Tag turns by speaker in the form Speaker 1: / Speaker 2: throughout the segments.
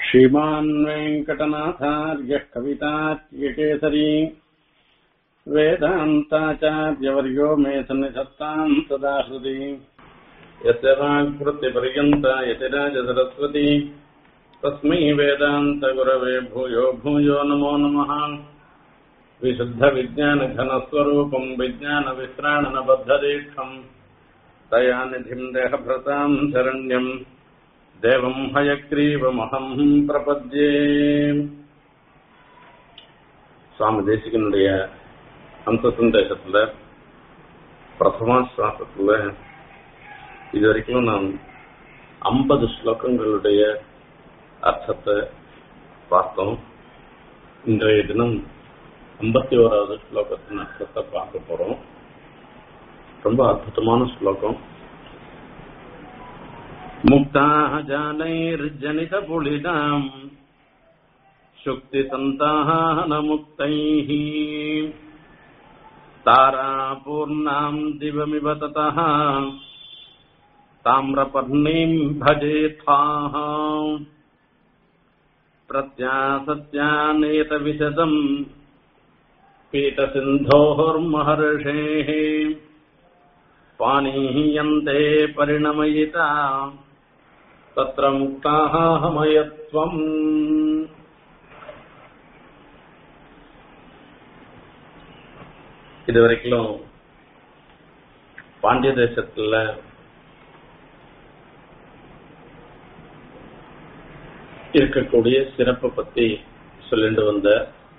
Speaker 1: श्रीमान् वेङ्कटनाथार्यः कवितार्यकेसरी वेदान्ताचार्यवर्यो मे सन्निधत्ताम् सदा हृदि यस्य वाक्कृत्यपर्यन्ता यतिराजसरस्वती तस्मै वेदान्तगुरवे भूयो भूयो नमो नमः विशुद्धविज्ञानघनस्वरूपम् विज्ञानविश्राणनबद्धदीक्षम् दयानिधिम् देहभृताम् शरण्यम् தேவம் ஹயக்ரீவமகம் பிரபத்யே சுவாமி தேசிகனுடைய அம்ச சந்தேசத்துல பிரதமா சுவாசத்துல இது வரைக்கும் நாம் ஐம்பது ஸ்லோகங்களுடைய அர்த்தத்தை பார்த்தோம் இன்றைய தினம் ஐம்பத்தி ஓராவது ஸ்லோகத்தின் அர்த்தத்தை பார்க்க போறோம் ரொம்ப அற்புதமான ஸ்லோகம் मुक्ताः जानैर्जनितपुलिनाम् शुक्तिसन्ताः न मुक्तैः तारापूर्णाम् दिवमिव ततः ताम्रपर्णीम् भजेथाः प्रत्यासत्यानेतविशदम् पीतसिन्धोर्महर्षेः पानीयन्ते परिणमयिता तत्र मुक्ताः मयत्वम् இது வரைக்கும் பாண்டிய தேசத்துல இருக்கக்கூடிய சிறப்பை பத்தி சொல்லிட்டு வந்த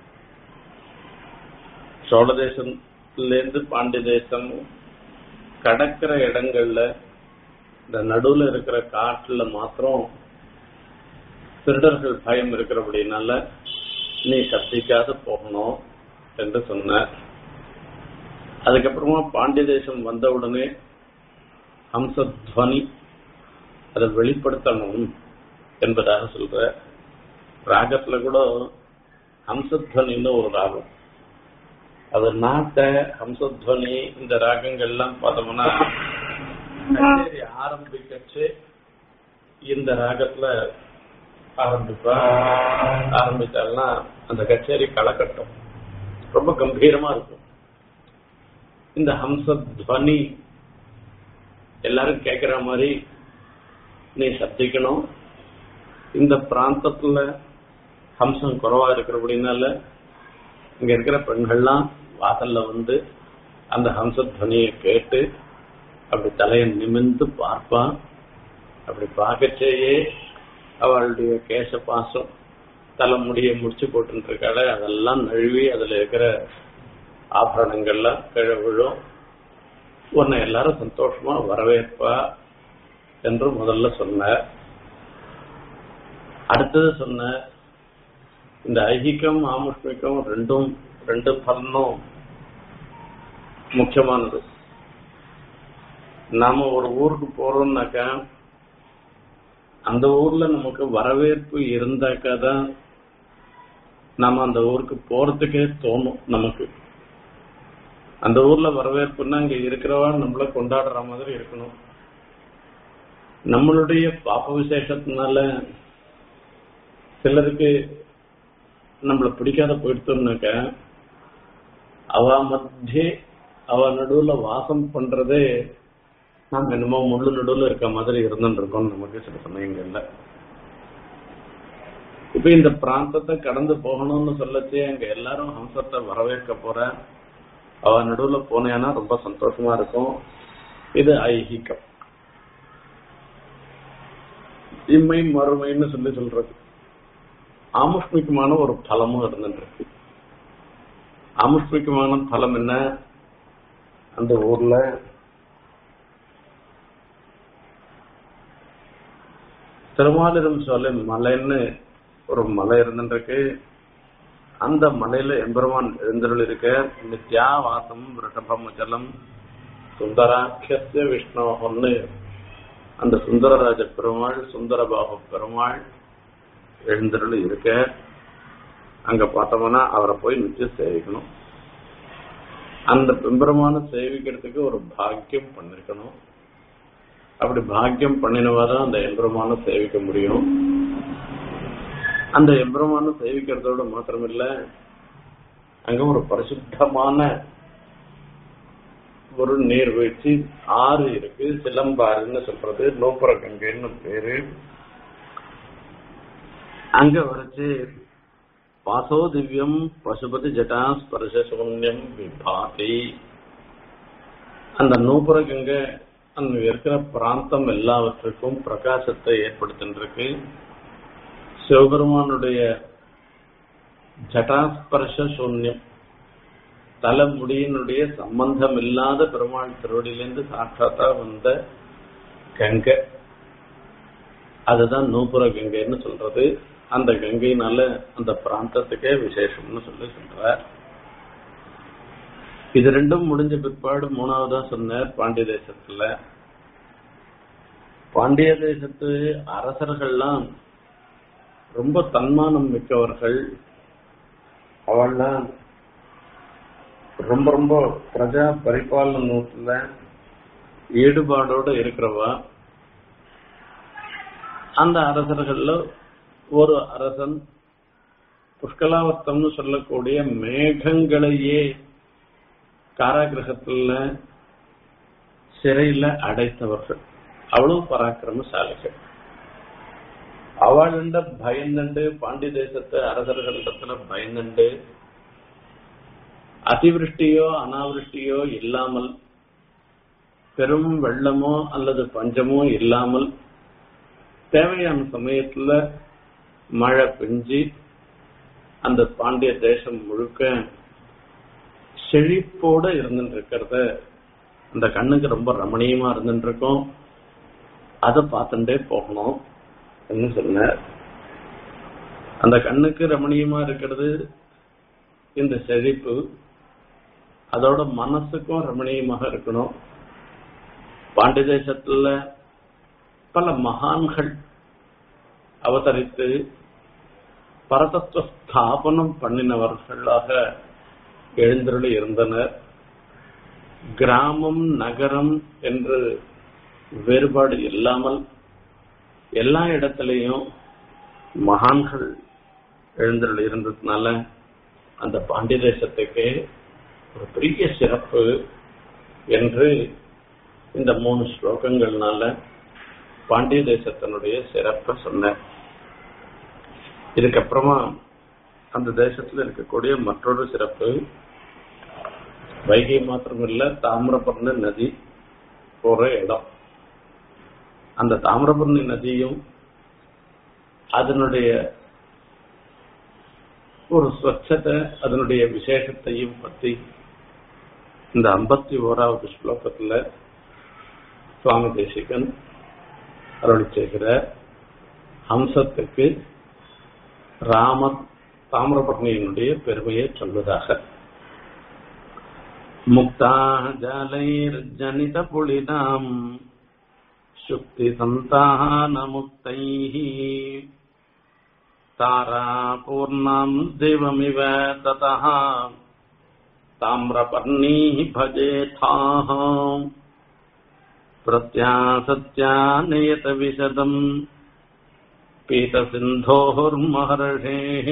Speaker 1: சோழ தேசத்திலேருந்து பாண்டிய தேசம் கடக்கிற இடங்கள்ல இந்த நடுவுல இருக்கிற காட்டுல மாத்திரம் திருடர்கள் பயம் இருக்கிறபடினால நீ கத்திக்காத போகணும் என்று சொன்ன அதுக்கப்புறமா பாண்டிய தேசம் வந்த உடனே ஹம்சத்வனி அதை வெளிப்படுத்தணும் என்பதாக சொல்ற ராகத்துல கூட ஹம்சத்வனின்னு ஒரு ராகம் அது நாட்ட ஹம்சத்வனி இந்த ராகங்கள்லாம் பார்த்தோம்னா கச்சேரி ஆரம்பிக்கச்சு இந்த ராகத்துல ஆரம்பிப்பா ஆரம்பிச்சால்னா அந்த கச்சேரி களக்கட்டும் ரொம்ப கம்பீரமா இருக்கும் இந்த ஹம்சத்வனி எல்லாரும் கேட்கிற மாதிரி நீ சத்திக்கணும் இந்த பிராந்தத்துல ஹம்சம் குறைவா இருக்கிறபடினால இங்க இருக்கிற பெண்கள்லாம் வாசல்ல வந்து அந்த ஹம்சத்வனியை கேட்டு அப்படி தலையை நிமிர்ந்து பார்ப்பான் அப்படி பார்க்கச்சேயே அவளுடைய கேச பாசம் தலைமுடியை முடிச்சு போட்டு இருக்காள அதெல்லாம் நழுவி அதுல இருக்கிற ஆபரணங்கள்லாம் கீழே விழும் உன்னை எல்லாரும் சந்தோஷமா வரவேற்பா என்று முதல்ல சொன்ன அடுத்தது சொன்ன இந்த ஐகிக்கம் ஆமுஷ்மிக்கம் ரெண்டும் ரெண்டு பலனும் முக்கியமானது நாம ஒரு ஊருக்கு போறோம்னாக்கா அந்த ஊர்ல நமக்கு வரவேற்பு இருந்தாக்கா தான் நாம அந்த ஊருக்கு போறதுக்கே தோணும் நமக்கு அந்த ஊர்ல வரவேற்புன்னா அங்க இருக்கிறவா நம்மள கொண்டாடுற மாதிரி இருக்கணும் நம்மளுடைய பாப்ப விசேஷத்தினால சிலருக்கு நம்மள பிடிக்காத போயிடுத்தோம்னாக்க அவ மத்திய அவ நடுவுல வாசம் பண்றதே நாம என்னமோ முள்ளு நடுவுல இருக்க மாதிரி இருந்துட்டு இருக்கோம் நமக்கு சில சமயங்கள்ல இப்ப இந்த பிராந்தத்தை கடந்து போகணும்னு சொல்லச்சு அங்க எல்லாரும் ஹம்சத்தை வரவேற்க போற அவ நடுவுல போனேன்னா ரொம்ப சந்தோஷமா இருக்கும் இது ஐஹிகம் இம்மை மறுமைன்னு சொல்லி சொல்றது ஆமுஷ்மிகமான ஒரு பலமும் இருந்துட்டு இருக்கு ஆமுஷ்மிகமான பலம் என்ன அந்த ஊர்ல திருமாலிரம் சோலை மலைன்னு ஒரு மலை இருந்துருக்கு அந்த மலையில எம்பெருமான் எழுந்தருள் இருக்க நித்யா வாசம் ரிஷபமச்சலம் சுந்தராட்சிய விஷ்ணோகம்னு அந்த சுந்தரராஜ பெருமாள் சுந்தரபாபு பெருமாள் எழுந்தருள் இருக்க அங்க பார்த்தோம்னா அவரை போய் நிச்சயம் சேவிக்கணும் அந்த பெம்பெருமான சேவிக்கிறதுக்கு ஒரு பாக்கியம் பண்ணிருக்கணும் அப்படி பாக்கியம் பண்ணினவாதான் அந்த எம்பெருமான சேவிக்க முடியும் அந்த எம்பெருமானும் சேவிக்கிறதோட மாத்திரமில்ல அங்க ஒரு பரிசுத்தமான ஒரு நீர்வீழ்ச்சி ஆறு இருக்கு சிலம்பாறுன்னு சொல்றது நோப்புற கங்கைன்னு பேரு அங்க வரைச்சு பாசோ திவ்யம் பசுபதி ஜட்டா ஸ்பர்ஷ சூன்யம் விபாதி அந்த நூப்புற கங்கை அங்க இருக்கிற பிராந்தம் எல்லாவற்றுக்கும் பிரகாசத்தை ஏற்படுத்தின்றிருக்கு சிவபெருமானுடைய ஜட்டாஸ்பர்ஷ சூன்யம் தலைமுடியினுடைய சம்பந்தம் இல்லாத பெருமாள் திருவடியிலிருந்து சாட்சாத்தா வந்த கங்கை அதுதான் நூப்புற கங்கைன்னு சொல்றது அந்த கங்கையினால அந்த பிராந்தத்துக்கே விசேஷம்னு சொல்லி சொல்றார் இது ரெண்டும் முடிஞ்ச பிற்பாடு மூணாவதா சொன்னார் பாண்டிய தேசத்துல பாண்டிய தேசத்து அரசர்கள்லாம் ரொம்ப தன்மானம் மிக்கவர்கள் அவள்லாம் ரொம்ப ரொம்ப பிரஜா பரிபாலனத்துல ஈடுபாடோட இருக்கிறவா அந்த அரசர்கள்ல ஒரு அரசன் புஷ்கலாவர்த்தம்னு சொல்லக்கூடிய மேகங்களையே காராகிரகத்துல சிறையில அடைத்தவர்கள் அவ்வளவு பராக்கிரமசாலிகள் அவளிண்ட பயந்துண்டு பாண்டி தேசத்து அரசர்களிடத்துல பயந்துண்டு அதிவிருஷ்டியோ அனாவிருஷ்டியோ இல்லாமல் பெரும் வெள்ளமோ அல்லது பஞ்சமோ இல்லாமல் தேவையான சமயத்துல மழை பெஞ்சு அந்த பாண்டிய தேசம் முழுக்க செழிப்போட இருந்துட்டு இருக்கிறத அந்த கண்ணுக்கு ரொம்ப ரமணீயமா இருந்துட்டு இருக்கோம் அதை பார்த்துட்டே போகணும் சொன்னார் அந்த கண்ணுக்கு ரமணீயமா இருக்கிறது இந்த செழிப்பு அதோட மனசுக்கும் ரமணீயமாக இருக்கணும் பாண்டிய தேசத்துல பல மகான்கள் அவதரித்து பரதத்துவ ஸ்தாபனம் பண்ணினவர்களாக எழுந்தருளி இருந்தனர் கிராமம் நகரம் என்று வேறுபாடு இல்லாமல் எல்லா இடத்திலையும் மகான்கள் எழுந்தருள் இருந்ததுனால அந்த பாண்டிய தேசத்துக்கு ஒரு பெரிய சிறப்பு என்று இந்த மூணு ஸ்லோகங்கள்னால பாண்டிய தேசத்தினுடைய சிறப்பை சொன்னேன் இதுக்கப்புறமா அந்த தேசத்துல இருக்கக்கூடிய மற்றொரு சிறப்பு வைகை மாத்திரமில்ல தாமிரபரணி நதி போற இடம் அந்த தாமிரபரணி நதியும் அதனுடைய ஒரு ஸ்வச்சத்தை அதனுடைய விசேஷத்தையும் பத்தி இந்த ஐம்பத்தி ஓராவது ஸ்லோகத்துல சுவாமி தேசிகன் அருளி செய்கிற ஹம்சத்துக்கு ராம தாமிரபரணியினுடைய பெருமையை சொல்வதாக முக்தா ஜாலைர் ஜனித புலிதாம் சுக்தி சந்தான முக்தை தாரா பூர்ணாம் தேவமிவ ததா தாமிரபர்ணீ भजेथाः प्रत्यासत्यानयत विशदम् पीतसिन्धोर्महर्षेः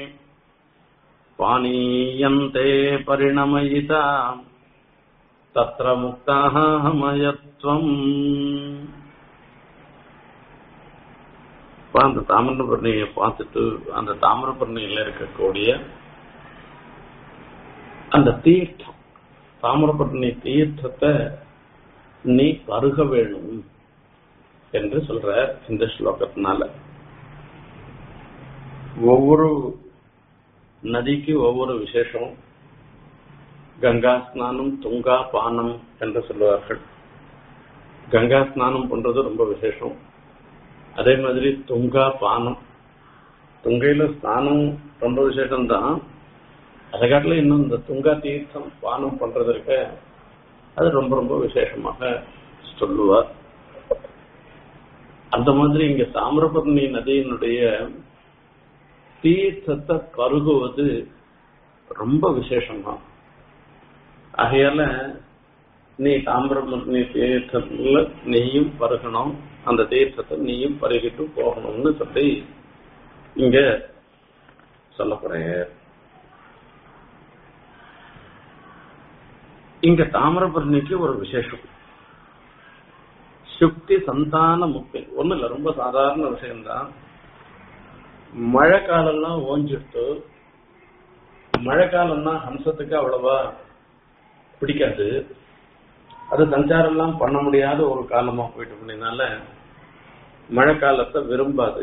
Speaker 1: पानीयन्ते परिणमयिता तत्र मुक्ताः मयत्वम् இப்ப அந்த தாமிரபரணியை பார்த்துட்டு அந்த தாமிரபரணியில இருக்கக்கூடிய அந்த தீர்த்தம் தாமிரபரணி தீர்த்தத்தை நீ பருக வேணும் என்று சொல்ற இந்த ஸ்லோகத்தினால ஒவ்வொரு நதிக்கு ஒவ்வொரு விசேஷம் கங்கா ஸ்நானம் துங்கா பானம் என்று சொல்லுவார்கள் கங்கா ஸ்நானம் பண்றது ரொம்ப விசேஷம் அதே மாதிரி துங்கா பானம் துங்கையில ஸ்நானம் ரொம்ப விசேஷம் தான் அதை காட்டிலும் இன்னும் இந்த துங்கா தீர்த்தம் பானம் பண்றதற்கு அது ரொம்ப ரொம்ப விசேஷமாக சொல்லுவார் அந்த மாதிரி இங்க தாமிரபரணி நதியினுடைய தீர்த்தத்தை பருகுவது ரொம்ப விசேஷமா ஆகையால நீ தாமிரபரணி தீர்த்தத்துல நீயும் பருகணும் அந்த தீர்த்தத்தை நீயும் பருகிட்டு போகணும்னு சொல்லி இங்க சொல்லப்படுறேன் இங்க தாமிரபரணிக்கு ஒரு விசேஷம் சுக்தி சந்தான முக்தி ஒண்ணு இல்ல ரொம்ப சாதாரண விஷயம்தான் மழை காலம்லாம் ஓஞ்சிட்டு மழை காலம்னா ஹம்சத்துக்கு அவ்வளவா பிடிக்காது அது சஞ்சாரம் எல்லாம் பண்ண முடியாத ஒரு காலமா போயிட்டு அப்படினால மழை காலத்தை விரும்பாது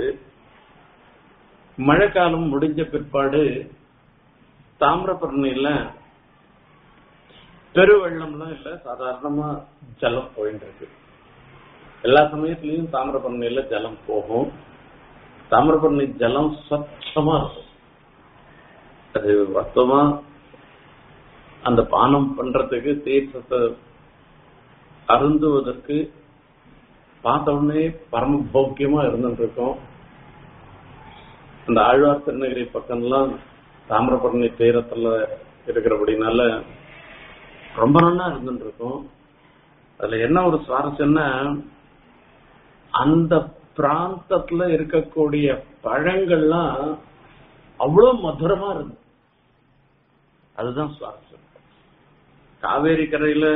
Speaker 1: மழை காலம் முடிஞ்ச பிற்பாடு தாமிரபரணியில பெருவெள்ளம்லாம் இல்ல சாதாரணமா ஜலம் போயிட்டு இருக்கு எல்லா சமயத்திலயும் தாமிரபரணியில ஜலம் போகும் தாமிரபரணி ஜலம் ஸ்வச்சமா இருக்கும் அது வாஸ்தவமா அந்த பானம் பண்றதுக்கு தீர்த்தத்தை அருந்துவதற்கு பார்த்த உடனே பரம போக்கியமா இருந்துட்டு இருக்கோம் அந்த ஆழ்வார் திருநகரி பக்கம்லாம் தாமிரபரணி தீரத்துல இருக்கிறபடினால ரொம்ப நல்லா இருந்துட்டு இருக்கும் அதுல என்ன ஒரு சுவாரஸ்யம்னா அந்த பிராந்தத்துல இருக்கக்கூடிய பழங்கள்லாம் அவ்வளவு மதுரமா இருக்கு அதுதான் சுவாரஸ்யம் காவேரி கரையில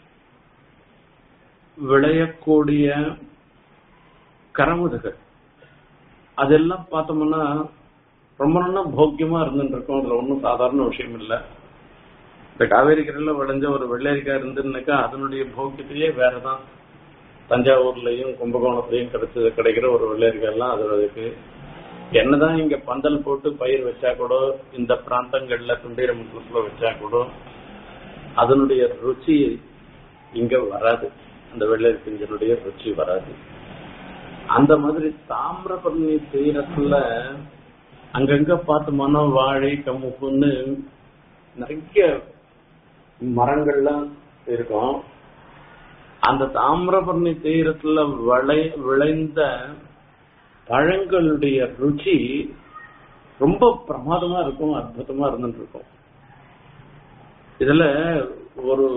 Speaker 1: விளையக்கூடிய கரமுதுகள் அதெல்லாம் பார்த்தோம்னா ரொம்ப நல்லா போக்கியமா இருந்துட்டு இருக்கும் அதுல ஒன்றும் சாதாரண விஷயம் இல்லை இந்த காவேரி கரையில விளைஞ்ச ஒரு வெள்ளரிக்காய் இருந்துன்னாக்கா அதனுடைய போக்கியத்தையே வேறதான் தஞ்சாவூர்லயும் கும்பகோணத்துலயும் கிடைச்சது கிடைக்கிற ஒரு வெள்ளரிக்காய் எல்லாம் அது இருக்கு என்னதான் இங்க பந்தல் போட்டு பயிர் வச்சா கூட இந்த பிராந்தங்கள்ல குண்டீரமுத்துல வச்சா கூட அதனுடைய ருச்சி இங்க வராது அந்த வெள்ளரி பிஞ்சனுடைய ருச்சி வராது அந்த மாதிரி தாமிரபரணி தீரத்துல அங்கங்க பார்த்தோம்னா வாழை கமுப்புன்னு நிறைய மரங்கள்லாம் இருக்கும் அந்த தாமிரபரணி தீரத்துல விளை விளைந்த பழங்களுடைய ருச்சி ரொம்ப பிரமாதமா இருக்கும் அற்புதமா இருந்துட்டு இருக்கும் இதுல ஒரு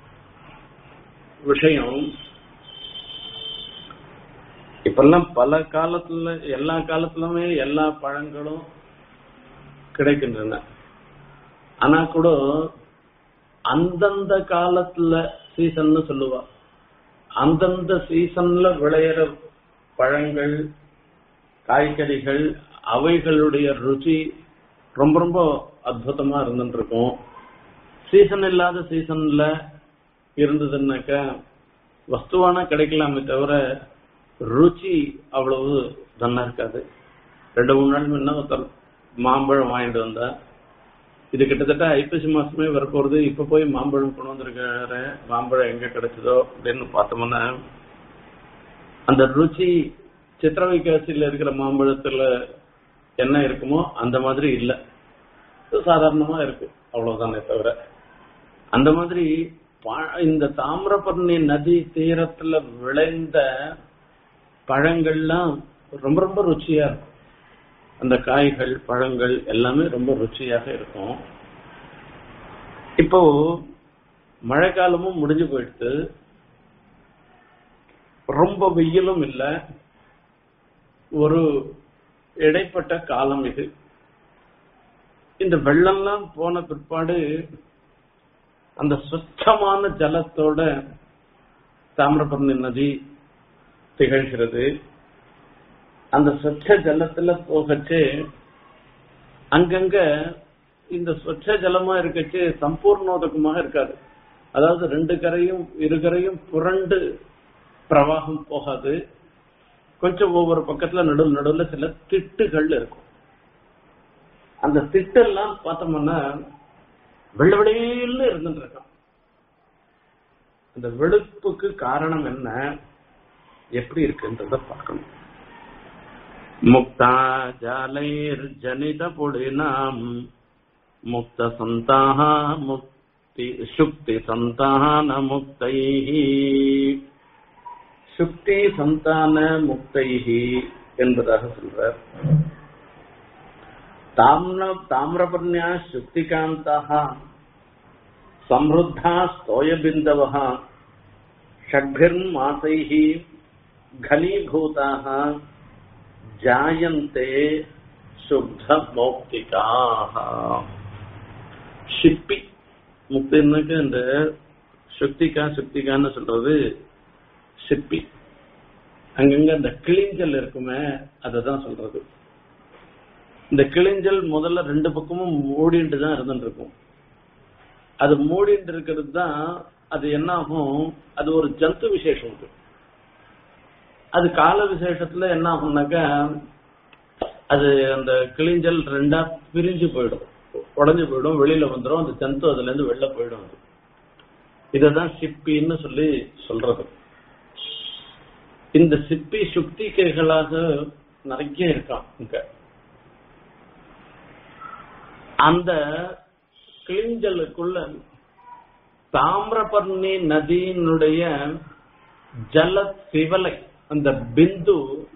Speaker 1: விஷயம் இப்பெல்லாம் பல காலத்துல எல்லா காலத்துலயுமே எல்லா பழங்களும் கிடைக்கின்றன ஆனா கூட அந்தந்த காலத்துல சீசன்னு சொல்லுவா அந்தந்த சீசன்ல விளையிற பழங்கள் காய்கறிகள் அவைகளுடைய ருச்சி ரொம்ப ரொம்ப அற்புதமா இருந்துட்டு இருக்கும் சீசன் இல்லாத சீசன்ல இருந்ததுன்னாக்கா வஸ்துவானா கிடைக்கலாமே தவிர ருச்சி அவ்வளவு நல்லா இருக்காது ரெண்டு மூணு நாள் முன்ன ஒருத்தர் மாம்பழம் வாங்கிட்டு வந்தா இது கிட்டத்தட்ட ஐப்பசி மாசமே வரப்போறது இப்ப போய் மாம்பழம் கொண்டு வந்திருக்காரு மாம்பழம் எங்க கிடைச்சதோ அப்படின்னு பார்த்தோம்னா அந்த ருச்சி சித்திரவைக்காசியில இருக்கிற மாம்பழத்துல என்ன இருக்குமோ அந்த மாதிரி இல்ல இது சாதாரணமா இருக்கு அவ்வளவுதானே தவிர அந்த மாதிரி ப- இந்த தாமிரபரணி நதி தீரத்துல விளைந்த பழங்கள்லாம் ரொம்ப ரொம்ப ருச்சியா இருக்கும் அந்த காய்கள் பழங்கள் எல்லாமே ரொம்ப ருச்சியாக இருக்கும் இப்போ மழைக்காலமும் முடிஞ்சு போயிடுத்து ரொம்ப வெயிலும் இல்ல ஒரு இடைப்பட்ட காலம் இது இந்த வெள்ளம்லாம் போன பிற்பாடு அந்த சுத்தமான ஜலத்தோட தாமிரபரணி நதி திகழ்கிறது அந்த சொச்ச ஜலத்துல போகச்சு அங்கங்க இந்த சொச்ச ஜலமா இருக்கச்சு சம்பூர்ணோதகமாக இருக்காது அதாவது ரெண்டு கரையும் இரு கரையும் புரண்டு பிரவாகம் போகாது கொஞ்சம் ஒவ்வொரு பக்கத்துல நடுவு நடுவுல சில திட்டுகள் இருக்கும் அந்த திட்டெல்லாம் பார்த்தோம்னா வெள்ள வெளியில இருந்துட்டு இருக்கான் அந்த வெளுப்புக்கு காரணம் என்ன எப்படி இருக்குன்றத பார்க்கணும் முக்தா ஜாலைர் ஜனித புடினாம் முக்த சந்தாக முக்தி சுக்தி சந்தான முக்தை சுக்தி சந்தான முக்தைஹி என்பதாக சொல்றார் தாம்ர தாமிரபர்ணியா சுக்திகாந்தாக சம்ருத்தா ஸ்தோயபிந்தவः षड्भिर्मासैः घनीभूताः जायन्ते சுத்த மௌக்திகாக ஷிப்பி முக்தின்னாக்க இந்த சுக்திகா சுக்திகான்னு சொல்றது சிப்பி அங்கங்க அந்த கிளிஞ்சல் இருக்குமே அததான் சொல்றது இந்த கிளிஞ்சல் முதல்ல ரெண்டு பக்கமும் மூடிட்டு தான் இருந்துட்டு இருக்கும் அது மூடிட்டு இருக்கிறது தான் அது என்ன ஆகும் அது ஒரு ஜந்து விசேஷம் இருக்கு அது கால விசேஷத்துல என்ன ஆகும்னாக்கா அது அந்த கிளிஞ்சல் ரெண்டா பிரிஞ்சு போயிடும் உடஞ்சு போயிடும் வெளியில வந்துடும் அந்த ஜந்து அதுல இருந்து வெளில போயிடும் அது இததான் சிப்பின்னு சொல்லி சொல்றது இந்த சிப்பி சுக்திகைகளாக நிறைய இருக்கான் இங்க அந்த கிளிஞ்சலுக்குள்ள தாமிரபர்ணி நதியினுடைய ஜல திவலை அந்த பிந்து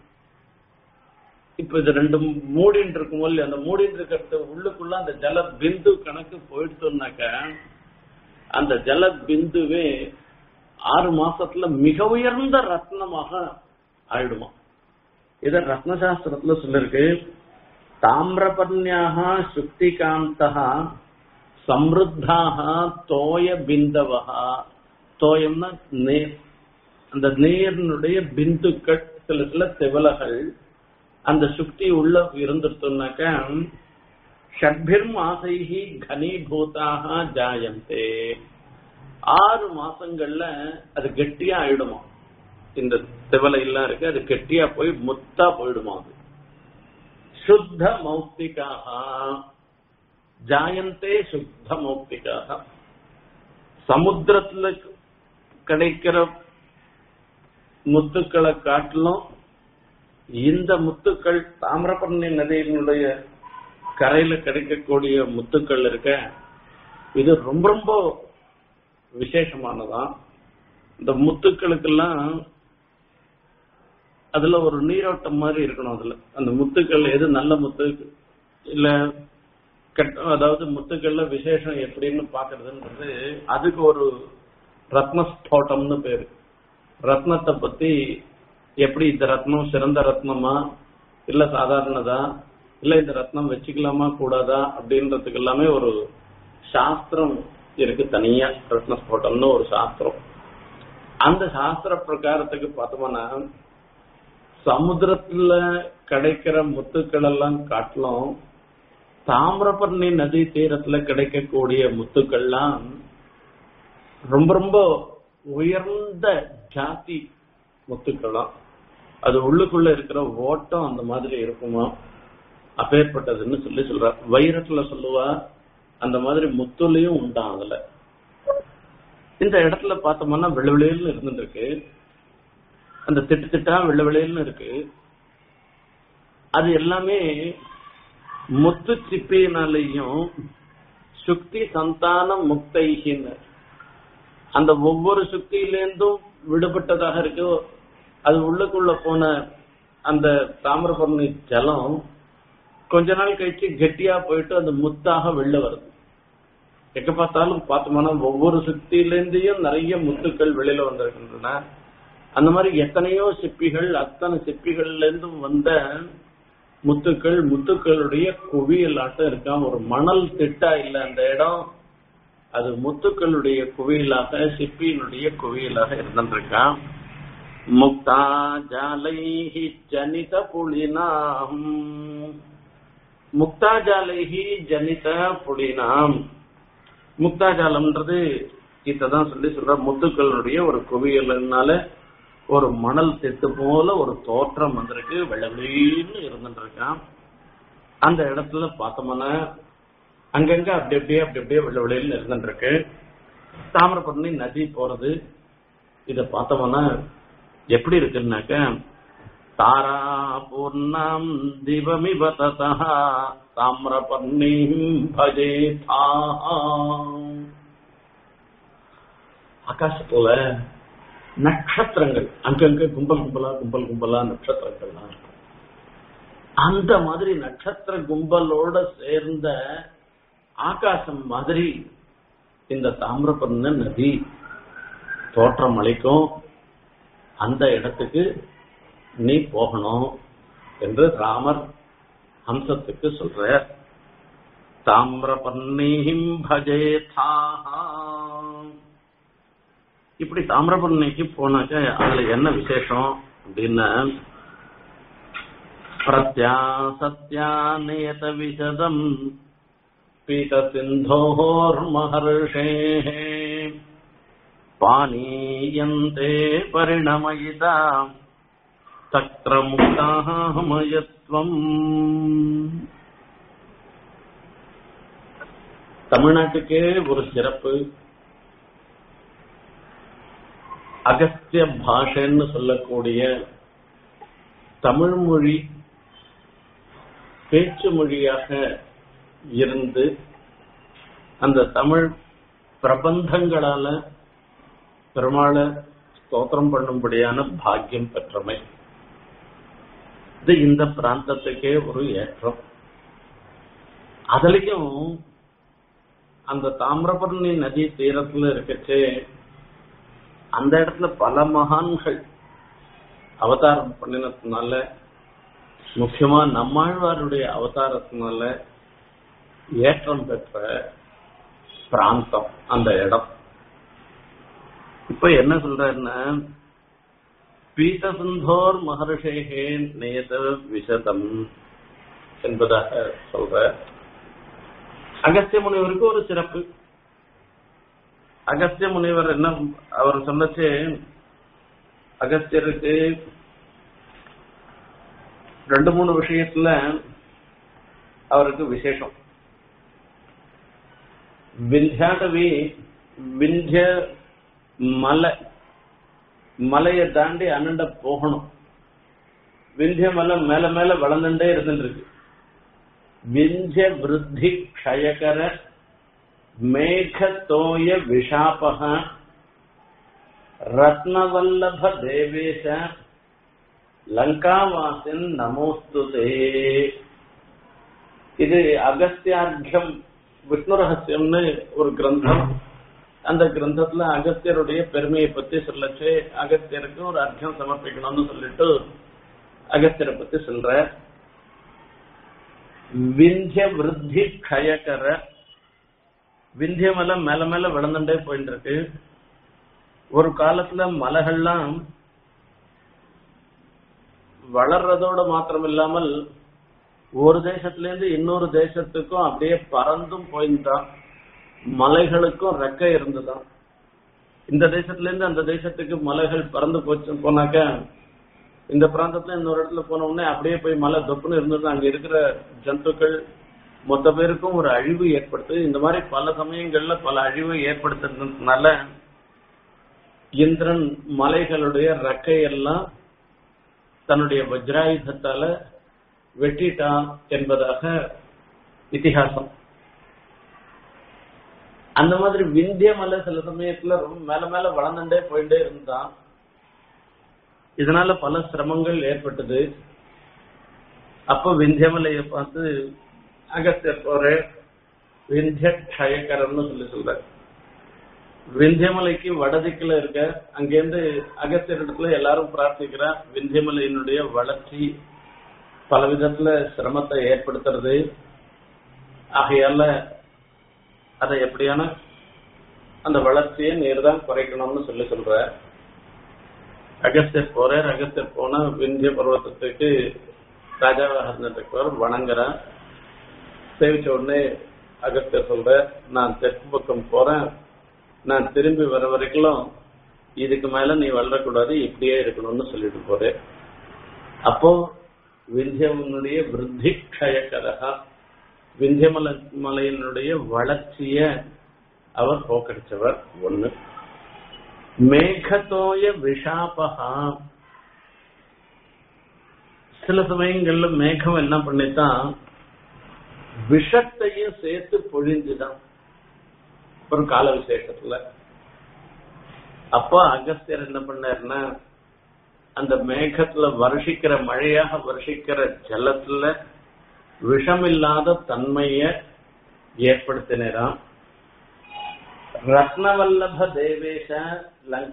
Speaker 1: இப்ப இது ரெண்டு மூடின்னு இருக்கும் இல்லையா அந்த மூடின்னு இருக்கிறது உள்ளுக்குள்ள அந்த ஜல பிந்து கணக்கு போயிடுத்தோம்னாக்க அந்த ஜல பிந்துவே ஆறு மாசத்துல மிக உயர்ந்த ரத்னமாக ஆயிடுமா இத ரத்னசாஸ்திரத்துல சொல்லிருக்கு தாமிரபர்ணியாக சுக்திகாந்தா சம்ருத்தாக தோய பிந்தவகா தோயம்னா நீர் அந்த நீரினுடைய பிந்துக்கள் சில சில திவலைகள் அந்த சுக்தி உள்ள இருந்துட்டோம்னாக்க ஷட்பிர் மாசைஹி கனீபூதாக ஜாயந்தே ஆறு மாசங்கள்ல அது கெட்டியா ஆயிடுமா இந்த திவலை எல்லாம் இருக்கு அது கெட்டியா போய் முத்தா போயிடுமா அது சுத்த மௌக்திகாக ஜாயந்தே சுத்த மௌக்திகாக சமுத்திரத்துல கிடைக்கிற முத்துக்களை காட்டிலும் இந்த முத்துக்கள் தாமிரபரணி நதியினுடைய கரையில கிடைக்கக்கூடிய முத்துக்கள் இருக்க இது ரொம்ப ரொம்ப விசேஷமானதான் இந்த முத்துக்களுக்கெல்லாம் அதுல ஒரு நீரோட்டம் மாதிரி இருக்கணும் அதுல அந்த முத்துக்கள் எது நல்ல முத்து இல்ல கெட்ட அதாவது முத்துக்கள்ல விசேஷம் எப்படின்னு பாக்குறதுன்றது அதுக்கு ஒரு ரத்னஸ்போட்டம்னு பேரு ரத்னத்தை பத்தி எப்படி இந்த ரத்னம் சிறந்த ரத்னமா இல்ல சாதாரணதா இல்ல இந்த ரத்னம் வச்சுக்கலாமா கூடாதா அப்படின்றதுக்கு எல்லாமே ஒரு சாஸ்திரம் இருக்கு தனியா ரத்னஸ்போட்டம்னு ஒரு சாஸ்திரம் அந்த சாஸ்திர பிரகாரத்துக்கு பார்த்தோம்னா சமுத்திரத்துல கிடைக்கிற முத்துக்கள் எல்லாம் காட்டிலும் தாமிரபரணி நதி தீரத்துல கிடைக்கக்கூடிய முத்துக்கள்லாம் ரொம்ப ரொம்ப உயர்ந்த ஜாதி முத்துக்களாம் அது உள்ளுக்குள்ள இருக்கிற ஓட்டம் அந்த மாதிரி இருக்குமா அப்பேற்பட்டதுன்னு சொல்லி சொல்ற வைரத்துல சொல்லுவா அந்த மாதிரி முத்துலையும் உண்டாம் அதுல இந்த இடத்துல பார்த்தோம்னா வெள்ளவெளியல்னு இருந்துட்டு இருக்கு அந்த திட்டு திட்டா வெள்ளவெளியல்னு இருக்கு அது எல்லாமே முத்து சிப்பினாலையும் சுக்தி சந்தான முக்தைகின்னு அந்த ஒவ்வொரு சுக்தியிலேருந்தும் விடுபட்டதாக இருக்கு அது உள்ளுக்குள்ள போன அந்த தாமிரபரணி ஜலம் கொஞ்ச நாள் கழிச்சு கெட்டியா போயிட்டு அந்த முத்தாக வெளில வருது எங்க பார்த்தாலும் பார்த்தோம்னா ஒவ்வொரு சுத்தியிலேருந்தையும் நிறைய முத்துக்கள் வெளியில வந்திருக்கின்றன அந்த மாதிரி எத்தனையோ சிப்பிகள் அத்தனை சிப்பிகள்ல இருந்தும் வந்த முத்துக்கள் முத்துக்களுடைய குவியலாட்டம் இருக்கான் ஒரு மணல் திட்டா இல்ல அந்த இடம் அது முத்துக்களுடைய குவியலாக சிப்பியினுடைய குவியலாக இருந்திருக்கான் முக்தா ஜாலைஹி ஜனித புலினாம் முக்தாஜாலைஹி ஜனித புலினாம் முக்தாஜாலம்ன்றது இதான் சொல்லி சொல்ற முத்துக்களுடைய ஒரு குவியல்னால ஒரு மணல் திட்டு போல ஒரு தோற்றம் வந்திருக்கு வெள்ளவெளின்னு இருந்துட்டு இருக்கான் அந்த இடத்துல பார்த்தோம்னா அங்கங்க அப்படி அப்படியே அப்படி அப்படியே வெள்ள வெளியில இருந்துட்டு இருக்கு தாமிரபரணி நதி போறது இத பார்த்தோம்னா எப்படி இருக்குன்னாக்க தாரா பூர்ணம் திவமிவ ததா தாமிரபர்ணி பஜே ஆகாசத்துல நட்சத்திரங்கள் அங்கங்க கும்பல் கும்பலா கும்பல் கும்பலா நட்சத்திரங்கள்லாம் இருக்கும் அந்த மாதிரி நட்சத்திர கும்பலோட சேர்ந்த ஆகாசம் மாதிரி இந்த தாமிரபரண நதி தோற்றம் அளிக்கும் அந்த இடத்துக்கு நீ போகணும் என்று ராமர் ஹம்சத்துக்கு சொல்ற தாமிரபர்ணிம் பஜேதாஹா இப்படி தாமிரபர்ணிக்கு போனாக்க அதுல என்ன விசேஷம் அப்படின்னா பிரத்யா சத்யா நியத விசதம் பீத சிந்தோர்மஹர்ஷே பானீயந்தே பரிணமயிதா தக்ரமுக்தாமயத்வம் தமிழ்நாட்டுக்கே ஒரு சிறப்பு அகஸ்திய பாஷைன்னு சொல்லக்கூடிய தமிழ் மொழி பேச்சு மொழியாக இருந்து அந்த தமிழ் பிரபந்தங்களால பெருமாளை ஸ்தோத்திரம் பண்ணும்படியான பாக்கியம் பெற்றமை இது இந்த பிராந்தத்துக்கே ஒரு ஏற்றம் அதுலயும் அந்த தாமிரபரணி நதி தீரத்துல இருக்கச்சே அந்த இடத்துல பல மகான்கள் அவதாரம் பண்ணினதுனால முக்கியமா நம்மாழ்வாருடைய அவதாரத்தினால ஏற்றம் பெற்ற பிராந்தம் அந்த இடம் இப்ப என்ன சொல்றன்னா பீதசுந்தோர் மகர்ஷேகே நேத விசதம் என்பதாக சொல்ற அகஸ்திய முனிவருக்கு ஒரு சிறப்பு அகஸ்திய முனிவர் என்ன அவர் சொன்னச்சு அகஸ்தியருக்கு ரெண்டு மூணு விஷயத்துல அவருக்கு விசேஷம் விந்தியாடவி விந்திய மலை மலையை தாண்டி அண்ணண்ட போகணும் விந்திய மலை மேல மேல வளர்ந்துட்டே இருந்துட்டு இருக்கு விந்திய விருத்தி க்ஷயகர மேகத்தோய விஷாபக ரத்னவல்லப தேவேஷ லங்காவாசின் நமோஸ்துதே இது அகஸ்தியார்க்கியம் விஷ்ணு ரகசியம்னு ஒரு கிரந்தம் அந்த கிரந்தத்துல அகஸ்தியருடைய பெருமையை பத்தி சொல்லச்சு அகஸ்தியருக்கு ஒரு அர்த்தம் சமர்ப்பிக்கணும்னு சொல்லிட்டு அகஸ்தியரை பத்தி சொல்ற விந்திய விருத்தி க்ஷயக்கர விந்திய மலை மேல மேல வளர்ந்துட்டே போயிட்டு இருக்கு ஒரு காலத்துல மலைகள்லாம் வளர்றதோட மாத்திரம் இல்லாமல் ஒரு தேசத்துல இருந்து இன்னொரு தேசத்துக்கும் அப்படியே பறந்தும் போயிருந்தான் மலைகளுக்கும் ரெக்கை இருந்துதான் இந்த தேசத்துல இருந்து அந்த தேசத்துக்கு மலைகள் பறந்து போச்சு போனாக்க இந்த பிராந்தத்துல இன்னொரு இடத்துல போன உடனே அப்படியே போய் மலை தொப்புன்னு இருந்தது அங்க இருக்கிற ஜந்துக்கள் மொத்த பேருக்கும் ஒரு அழிவு ஏற்படுத்து இந்த மாதிரி பல சமயங்கள்ல பல அழிவு ஏற்படுத்துறதுனால இந்திரன் மலைகளுடைய ரெக்கையெல்லாம் தன்னுடைய வஜ்ராயுதத்தால வெட்டிட்டான் என்பதாக இதிகாசம் அந்த மாதிரி விந்திய மலை சில சமயத்துல ரொம்ப மேல மேல வளர்ந்துட்டே போயிட்டே இருந்தான் இதனால பல சிரமங்கள் ஏற்பட்டது அப்ப விந்தியமலையை பார்த்து அகஸ்தியர் போற விந்திய க்ஷயக்கரம்னு சொல்லி சொல்ற விந்தியமலைக்கு வடதிக்குல இருக்க அங்கேருந்து அகஸ்தியர் இடத்துல எல்லாரும் பிரார்த்திக்கிறா விந்தியமலையினுடைய வளர்ச்சி பல விதத்துல சிரமத்தை ஏற்படுத்துறது ஆகையால அதை எப்படியான அந்த வளர்ச்சியை நீர் தான் குறைக்கணும்னு சொல்லி சொல்ற அகஸ்தியர் போறார் அகஸ்தியர் போனா விந்திய பர்வத்தத்துக்கு ராஜாவாக இருந்ததுக்கு வணங்குறான் சேவிச்ச உடனே அகஸ்தியர் சொல்ற நான் தெற்கு பக்கம் போறேன் நான் திரும்பி வர வரைக்கும் இதுக்கு மேல நீ வளரக்கூடாது இப்படியே இருக்கணும்னு சொல்லிட்டு போறேன் அப்போ விந்தியவனுடைய விருத்தி க்ஷயக்கரகா விந்தியமல மலையினுடைய வளர்ச்சிய அவர் போக்கடிச்சவர் ஒண்ணு மேகத்தோய விஷாபகா சில சமயங்கள்ல மேகம் என்ன பண்ணித்தான் விஷத்தையும் சேர்த்து பொழிஞ்சுதான் ஒரு கால விசேஷத்துல அப்ப அகஸ்தியர் என்ன பண்ணாருன்னா அந்த மேகத்துல வருஷிக்கிற மழையாக வருஷிக்கிற ஜலத்துல விஷமில்லாத தன்மைய ஏற்படுத்தினாராம் ரத்னவல்லப தேவேஷ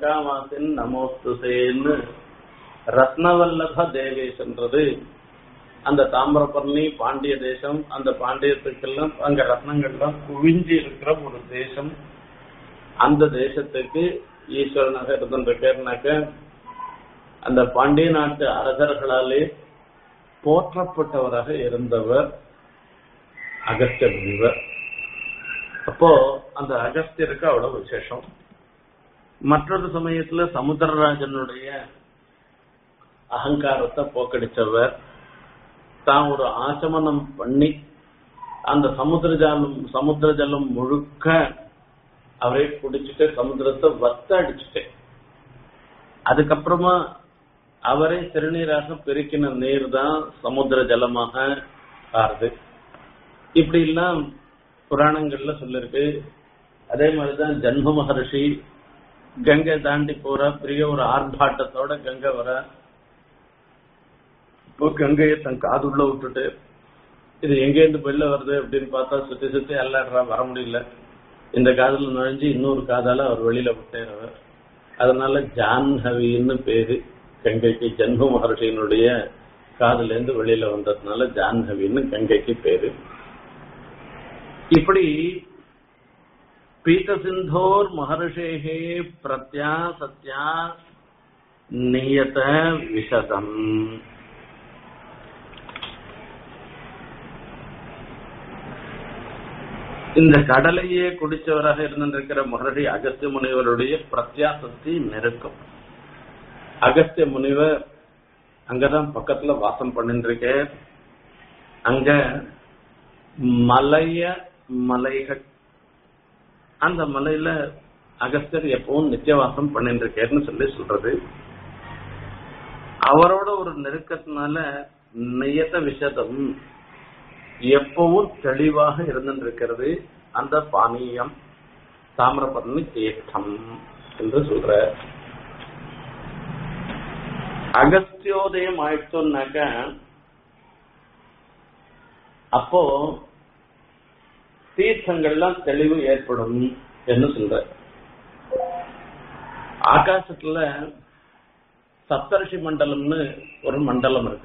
Speaker 1: லங்காவாசின் நமோஸ்துசேன்னு ரத்னவல்லப தேவேஷ்ன்றது அந்த தாமிரபரணி பாண்டிய தேசம் அந்த பாண்டியத்துக்கெல்லாம் அங்க ரத்னங்கள்லாம் குவிஞ்சு இருக்கிற ஒரு தேசம் அந்த தேசத்துக்கு ஈஸ்வரனாக இருந்திருக்காருனாக்க அந்த பாண்டிய நாட்டு அரசர்களாலே போற்றப்பட்டவராக இருந்தவர் அகஸ்திய முனிவர் அப்போ அந்த அகஸ்தியருக்கு அவ்வளவு விசேஷம் மற்றொரு சமயத்துல சமுத்திரராஜனுடைய அகங்காரத்தை போக்கடிச்சவர் தான் ஒரு ஆச்சமனம் பண்ணி அந்த சமுத்திர ஜலம் சமுத்திர ஜலம் முழுக்க அவரே குடிச்சிட்டு சமுத்திரத்தை வத்த அடிச்சுட்டு அதுக்கப்புறமா அவரே திருநீராக பெருக்கின நீர் தான் சமுத்திர ஜலமாக ஆறுது இப்படி எல்லாம் புராணங்கள்ல சொல்லிருக்கு அதே மாதிரிதான் ஜன்ம மகர்ஷி கங்கை தாண்டி போற பெரிய ஒரு ஆர்ப்பாட்டத்தோட கங்கை வர இப்போ கங்கையை தன் காதுள்ள விட்டுட்டு இது எங்கேருந்து வெளில வருது அப்படின்னு பார்த்தா சுத்தி சுத்தி எல்லாடுறா வர முடியல இந்த காதுல நுழைஞ்சு இன்னொரு காதால அவர் வெளியில விட்டேறவர் அதனால ஜான்ஹவின்னு பேரு கங்கைக்கு ஜன்ம மகர்ஷியினுடைய காதுல இருந்து வெளியில வந்ததுனால ஜான்ஹவின்னு கங்கைக்கு பேரு இப்படி பீதசிந்தோர் மகர்ஷேகே பிரத்யா சத்யா நியத விஷதம் இந்த கடலையே குடிச்சவராக இருந்திருக்கிற மகர்ஷி அகஸ்திய முனிவருடைய பிரத்யாசக்தி நெருக்கம் அகஸ்திய முனிவர் அங்கதான் பக்கத்துல வாசம் பண்ணிட்டு இருக்க அங்க மலைய மலைகள் அந்த மலையில அகஸ்தியர் எப்பவும் நித்தியவாசம் பண்ணிட்டு இருக்காருன்னு சொல்லி சொல்றது அவரோட ஒரு நெருக்கத்தினால நியத விஷதம் எப்பவும் தெளிவாக இருந்திருக்கிறது அந்த பானீயம் தாமிரபரணி தீர்த்தம் என்று சொல்ற அகஸ்தியோதயம் ஆயிடுச்சோன்னாக்க அப்போ தீர்த்தங்கள்லாம் தெளிவு ஏற்படும் என்று சொல்ற ஆகாசத்துல சப்தர்ஷி மண்டலம்னு ஒரு மண்டலம் இருக்கு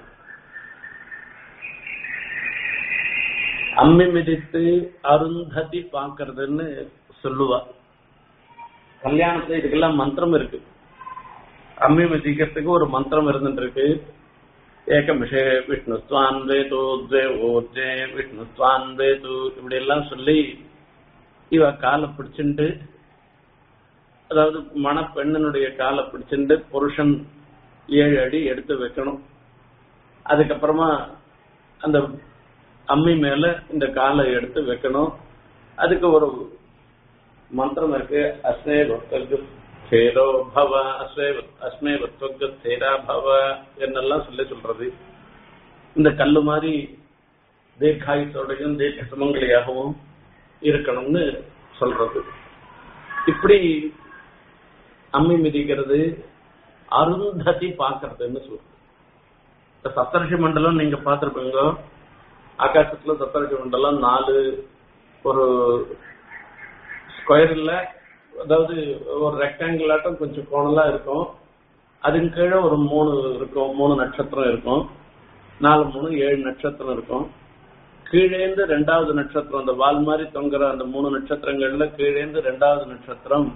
Speaker 1: அம்மி மிதித்து அருந்ததி பாக்குறதுன்னு சொல்லுவா கல்யாணத்துல இதுக்கெல்லாம் மந்திரம் இருக்கு அம்மி மிதிக்கிறதுக்கு ஒரு மந்திரம் இருந்துட்டு இருக்கு ஏகமிஷே விஷ்ணு ஸ்வான் வேது ஜே ஓஜே விஷ்ணு ஸ்வான் வேது இப்படி எல்லாம் சொல்லி இவ காலை பிடிச்சுண்டு அதாவது மணப்பெண்ணனுடைய காலை பிடிச்சுண்டு புருஷன் ஏழு அடி எடுத்து வைக்கணும் அதுக்கப்புறமா அந்த அம்மி மேல இந்த காலை எடுத்து வைக்கணும் அதுக்கு ஒரு மந்திரம் இருக்கு அஸ்மே பக்தருக்கு ஸ்தேரோ பவ அஸ்மே அஸ்மே பக்தருக்கு ஸ்தேரா பவ என்னெல்லாம் சொல்லி சொல்றது இந்த கல்லு மாதிரி தீர்க்காயுத்தோடையும் தீர்க்க சுமங்கலியாகவும் இருக்கணும்னு சொல்றது இப்படி அம்மி மிதிக்கிறது அருந்ததி பாக்குறதுன்னு சொல்றது இந்த சப்தர்ஷி மண்டலம் நீங்க பாத்திருப்பீங்க ஆகாசத்துல சப்தர்ஷி மண்டலம் நாலு ஒரு ஸ்கொயர்ல அதாவது ஒரு ரெக்டாங்கிள் ஆட்டம் கொஞ்சம் கோணலா இருக்கும் அதுக்கு கீழே ஒரு மூணு இருக்கும் மூணு நட்சத்திரம் இருக்கும் நாலு மூணு ஏழு நட்சத்திரம் இருக்கும் கீழேந்து ரெண்டாவது நட்சத்திரம் அந்த வால் மாதிரி தொங்குற அந்த மூணு நட்சத்திரங்கள்ல கீழேந்து ரெண்டாவது நட்சத்திரம்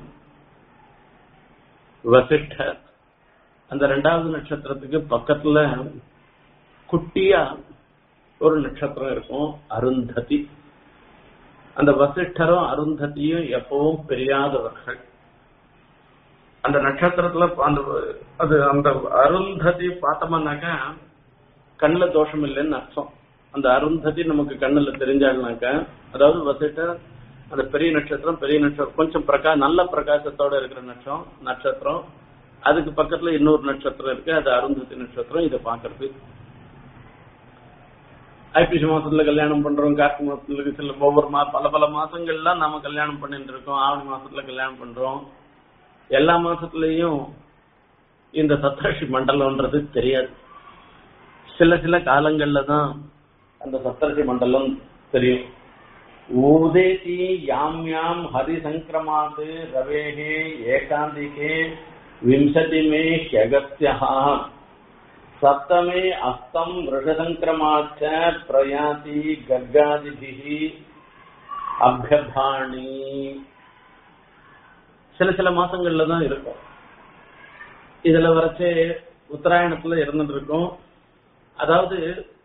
Speaker 1: வசிஷ்டர் அந்த ரெண்டாவது நட்சத்திரத்துக்கு பக்கத்துல குட்டியா ஒரு நட்சத்திரம் இருக்கும் அருந்ததி அந்த வசிஷ்டரும் அருந்ததியும் எப்பவும் பிரியாதவர்கள் அந்த நட்சத்திரத்துல அந்த அது அந்த அருந்ததி பார்த்தோம்னாக்கா கண்ணுல தோஷம் இல்லைன்னு அர்த்தம் அந்த அருந்ததி நமக்கு கண்ணுல தெரிஞ்சாள்னாக்கா அதாவது வசிஷ்டர் அந்த பெரிய நட்சத்திரம் பெரிய நட்சத்திரம் கொஞ்சம் பிரகா நல்ல பிரகாசத்தோட இருக்கிற நட்சம் நட்சத்திரம் அதுக்கு பக்கத்துல இன்னொரு நட்சத்திரம் இருக்கு அது அருந்ததி நட்சத்திரம் இதை பாக்குறது ஐப்பசி மாசத்துல கல்யாணம் பண்றோம் கார்த்திகை மாசத்துல சில ஒவ்வொரு மா பல பல மாசங்கள்லாம் நாம கல்யாணம் பண்ணிட்டு இருக்கோம் ஆவணி மாசத்துல கல்யாணம் பண்றோம் எல்லா மாசத்துலயும் இந்த சப்தர்ஷி மண்டலம்ன்றது தெரியாது சில சில காலங்கள்ல தான் அந்த சப்தர்ஷி மண்டலம் தெரியும் ஊதேதி யாம் யாம் ஹரி சங்கிரமாது ரவேகே ஏகாந்திகே விம்சதி மே ஹியகத்யா சப்தமே அஸ்தம் ரிஷசங்கிரமாச்ச பிரயாதி கர்காதிபிகி அபியபாணி சில சில மாசங்கள்ல தான் இருக்கும் இதுல வரைச்சே உத்தராயணத்துல இருந்துட்டு இருக்கும் அதாவது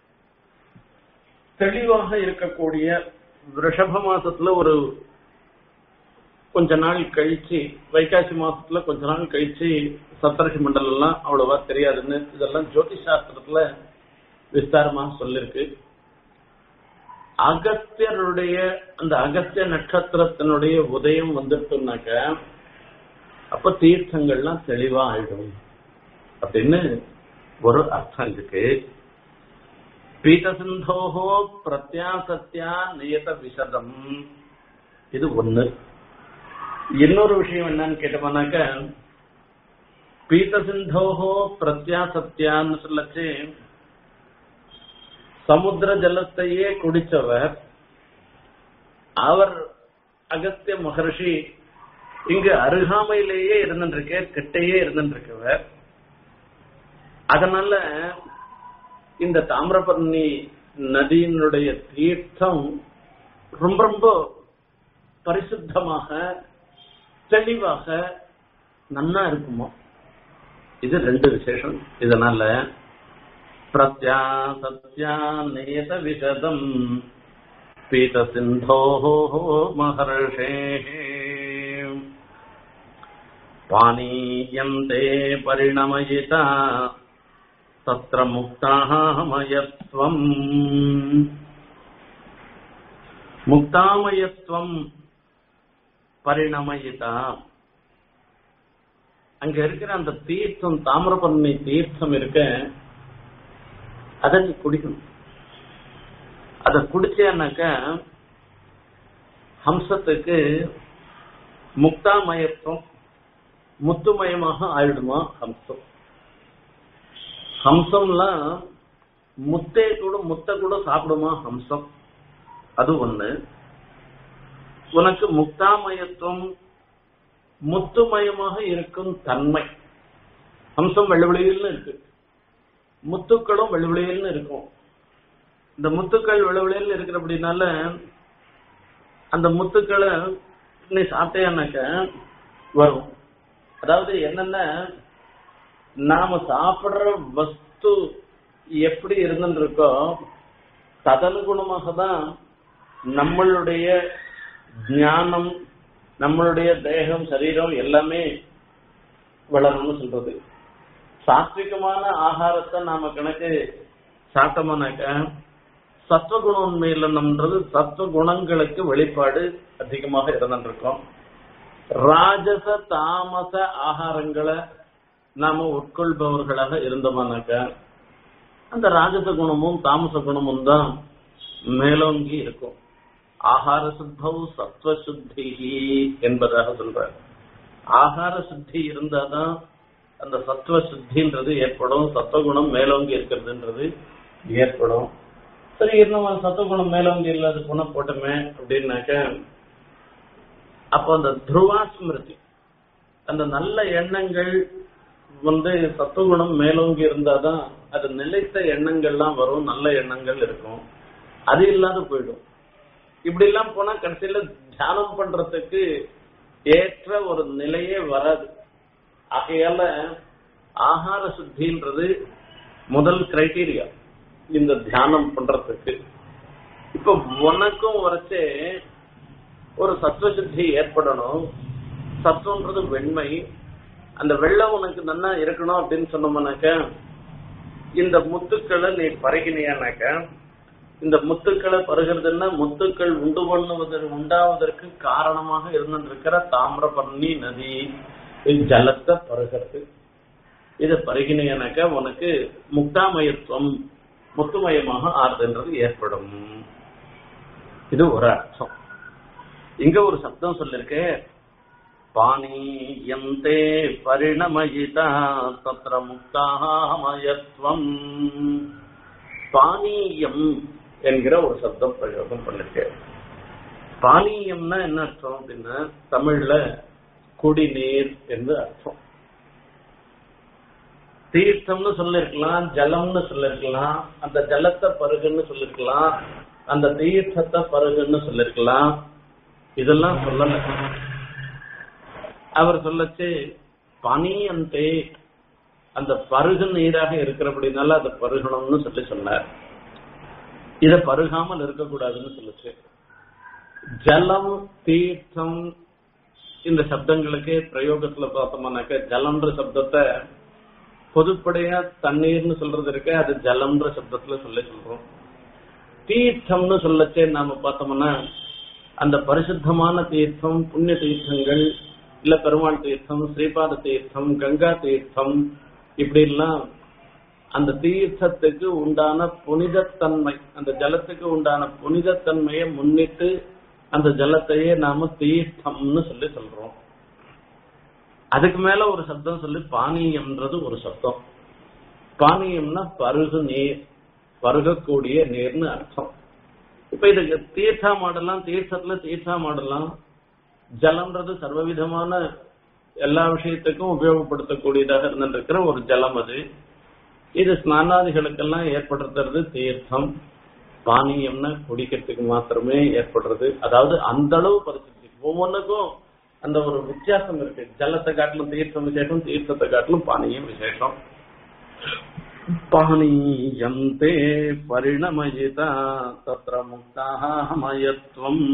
Speaker 1: தெளிவாக இருக்கக்கூடிய ரிஷப மாசத்துல ஒரு கொஞ்ச நாள் கழிச்சு வைகாசி மாசத்துல கொஞ்ச நாள் கழிச்சு சப்தரிஷி மண்டலம் எல்லாம் அவ்வளவா தெரியாதுன்னு இதெல்லாம் ஜோதிஷ் சாஸ்திரத்துல விஸ்தாரமா சொல்லிருக்கு அகஸ்தியருடைய அந்த அகஸ்திய நட்சத்திரத்தினுடைய உதயம் வந்துட்டோம்னாக்க அப்ப தீர்த்தங்கள்லாம் தெளிவா ஆயிடும் அப்படின்னு ஒரு அர்த்தம் இருக்கு பீதசிந்தோகோ பிரத்யாசத்யா நியத விஷதம் இது ஒண்ணு இன்னொரு விஷயம் என்னன்னு கேட்டோம்னாக்க பீதசிந்தோகோ பிரத்யாசத்யான்னு சொல்லச்சு சமுத்திர ஜலத்தையே குடிச்சவர் அவர் அகத்திய மகர்ஷி இங்கு அருகாமையிலேயே இருந்துருக்க கிட்டையே இருந்துருக்கவர் அதனால இந்த தாமிரபரணி நதியினுடைய தீர்த்தம் ரொம்ப ரொம்ப பரிசுத்தமாக தெளிவாக நன்னா இருக்குமா இது ரெண்டு விசேஷம் இதனால பிரத்யா சத்யா நேத விஷதம் பீத சிந்தோ மகர்ஷே பானீயந்தே பரிணமயிதா தத்ர முக்தாமயத்வம் முக்தாமயத்வம் பரிணமயிதா அங்க இருக்கிற அந்த தீர்த்தம் தாமிரபரணி தீர்த்தம் இருக்க அதை நீ குடிக்கணும் அதை குடிச்சேன்னாக்க ஹம்சத்துக்கு முக்தாமயத்துவம் முத்துமயமாக ஆயிடுமா ஹம்சம் ஹம்சம்லாம் முத்தே கூட முத்த கூட சாப்பிடுமா ஹம்சம் அது ஒண்ணு உனக்கு முக்தாமயத்துவம் முத்துமயமாக இருக்கும் தன்மை ஹம்சம் வெள்ளவெளியில்னு இருக்கு முத்துக்களும் வெள்ளவெளியில்னு இருக்கும் இந்த முத்துக்கள் வெள்ளவெளியில் இருக்கிற அப்படின்னால அந்த முத்துக்களை நீ சாப்பிட்டேன்னாக்க வரும் அதாவது என்னென்ன நாம சாப்பிடுற வஸ்து எப்படி இருந்துருக்கோ ததனுகுணமாக தான் நம்மளுடைய ஞானம் நம்மளுடைய தேகம் சரீரம் எல்லாமே வளரும்னு சொல்றது சாத்விகமான ஆகாரத்தை நாம கணக்கு சாப்பிட்டோம்னாக்க சத்வகுண உண்மையிலன்றது சத்வ குணங்களுக்கு வெளிப்பாடு அதிகமாக இருந்துருக்கோம் ராஜச தாமச ஆகாரங்களை நாம உட்கொள்பவர்களாக இருந்தோம்னாக்க அந்த ராஜச குணமும் தாமச குணமும் தான் மேலோங்கி இருக்கும் ஆகார சுத்தௌ சத்வ சுத்தி என்பதாக சொல்றார் ஆகார சுத்தி இருந்தாதான் அந்த சத்துவ சுத்தின்றது ஏற்படும் சத்துவகுணம் மேலோங்கி இருக்கிறதுன்றது ஏற்படும் சரி இன்னும் சத்துவகுணம் மேலோங்கி இல்லாத குணம் போட்டோமே அப்படின்னாக்க அப்போ அந்த துருவா ஸ்மிருதி அந்த நல்ல எண்ணங்கள் வந்து சத்துவகுணம் மேலோங்கி இருந்தாதான் அது நிலைத்த எண்ணங்கள்லாம் வரும் நல்ல எண்ணங்கள் இருக்கும் அது இல்லாத போயிடும் இப்படி எல்லாம் போனா கடைசியில தியானம் பண்றதுக்கு ஏற்ற ஒரு நிலையே வராது ஆகையால ஆகார சுத்தின்றது முதல் கிரைட்டீரியா இந்த தியானம் பண்றதுக்கு இப்ப உனக்கும் வரைச்சே ஒரு சத்துவ சுத்தி ஏற்படணும் சத்துவன்றது வெண்மை அந்த வெள்ளம் உனக்கு நன்னா இருக்கணும் அப்படின்னு சொன்னோம்னாக்க இந்த முத்துக்களை நீ பருகினியானாக்க இந்த முத்துக்களை பருகிறதுன்னா முத்துக்கள் உண்டு பண்ணுவதற்கு உண்டாவதற்கு காரணமாக இருந்திருக்கிற தாமிரபரணி நதி ஜலத்தை பருகிறது இதை பருகினியனாக்க உனக்கு முக்தாமயத்துவம் முத்துமயமாக ஆறுதுன்றது ஏற்படும் இது ஒரு அர்த்தம் இங்க ஒரு சப்தம் சொல்லிருக்கு பானீயந்தே பரிணமயிதா தத்திர முக்தாமயத்துவம் பானீயம் என்கிற ஒரு சப்தம் பிரயோகம் பண்ணிருக்கு பானீயம்னா என்ன அர்த்தம் அப்படின்னா தமிழ்ல குடிநீர் என்று அர்த்தம் தீர்த்தம்னு சொல்லிருக்கலாம் ஜலம்னு சொல்லிருக்கலாம் அந்த ஜலத்தை பருகுன்னு சொல்லிருக்கலாம் அந்த தீர்த்தத்தை பருகுன்னு சொல்லிருக்கலாம் இதெல்லாம் சொல்லல அவர் சொல்லச்சு பனியந்தே அந்த பருகு நீராக இருக்கிறபடினால அதை பருகணும்னு சொல்லி சொன்னார் இத பருகாமல் இருக்கக்கூடாதுன்னு சொல்லுச்சு ஜலம் தீர்த்தம் இந்த சப்தங்களுக்கு பிரயோகத்துல பார்த்தோம்னாக்க ஜலம்ன்ற சப்தத்தை பொதுப்படையா தண்ணீர்னு சொல்றது இருக்கு அது ஜலம்ன்ற சப்தத்துல சொல்லி சொல்றோம் தீர்த்தம்னு சொல்லச்சே நாம பார்த்தோம்னா அந்த பரிசுத்தமான தீர்த்தம் புண்ணிய தீர்த்தங்கள் இல்ல பெருமாள் தீர்த்தம் ஸ்ரீபாத தீர்த்தம் கங்கா தீர்த்தம் இப்படி எல்லாம் அந்த தீர்த்தத்துக்கு உண்டான புனிதத்தன்மை அந்த ஜலத்துக்கு உண்டான புனிதத்தன்மையை முன்னிட்டு அந்த ஜலத்தையே நாம தீர்த்தம்னு சொல்லி சொல்றோம் அதுக்கு மேல ஒரு சப்தம் சொல்லி பானீயம்ன்றது ஒரு சப்தம் பானீயம்னா பருகு நீர் பருகக்கூடிய நீர்னு அர்த்தம் இப்ப இதுக்கு தீர்த்தா மாடலாம் தீர்த்தத்துல தீர்த்தா மாடலாம் ஜலம்ன்றது சர்வவிதமான எல்லா விஷயத்துக்கும் உபயோகப்படுத்தக்கூடியதாக இருந்திருக்கிற ஒரு ஜலம் அது இது ஸ்நானாதிகளுக்கெல்லாம் ஏற்படுத்துறது தீர்த்தம் பானீயம்னா குடிக்கிறதுக்கு மாத்திரமே ஏற்படுறது அதாவது அந்த அளவு பரிசுத்தி ஒவ்வொன்றுக்கும் அந்த ஒரு வித்தியாசம் இருக்கு ஜலத்தை காட்டிலும் தீர்த்தம் விசேஷம் தீர்த்தத்தை காட்டிலும் பானீயம் விசேஷம் பானீயந்தே பரிணமயிதா தத்திர முக்தாமயத்துவம்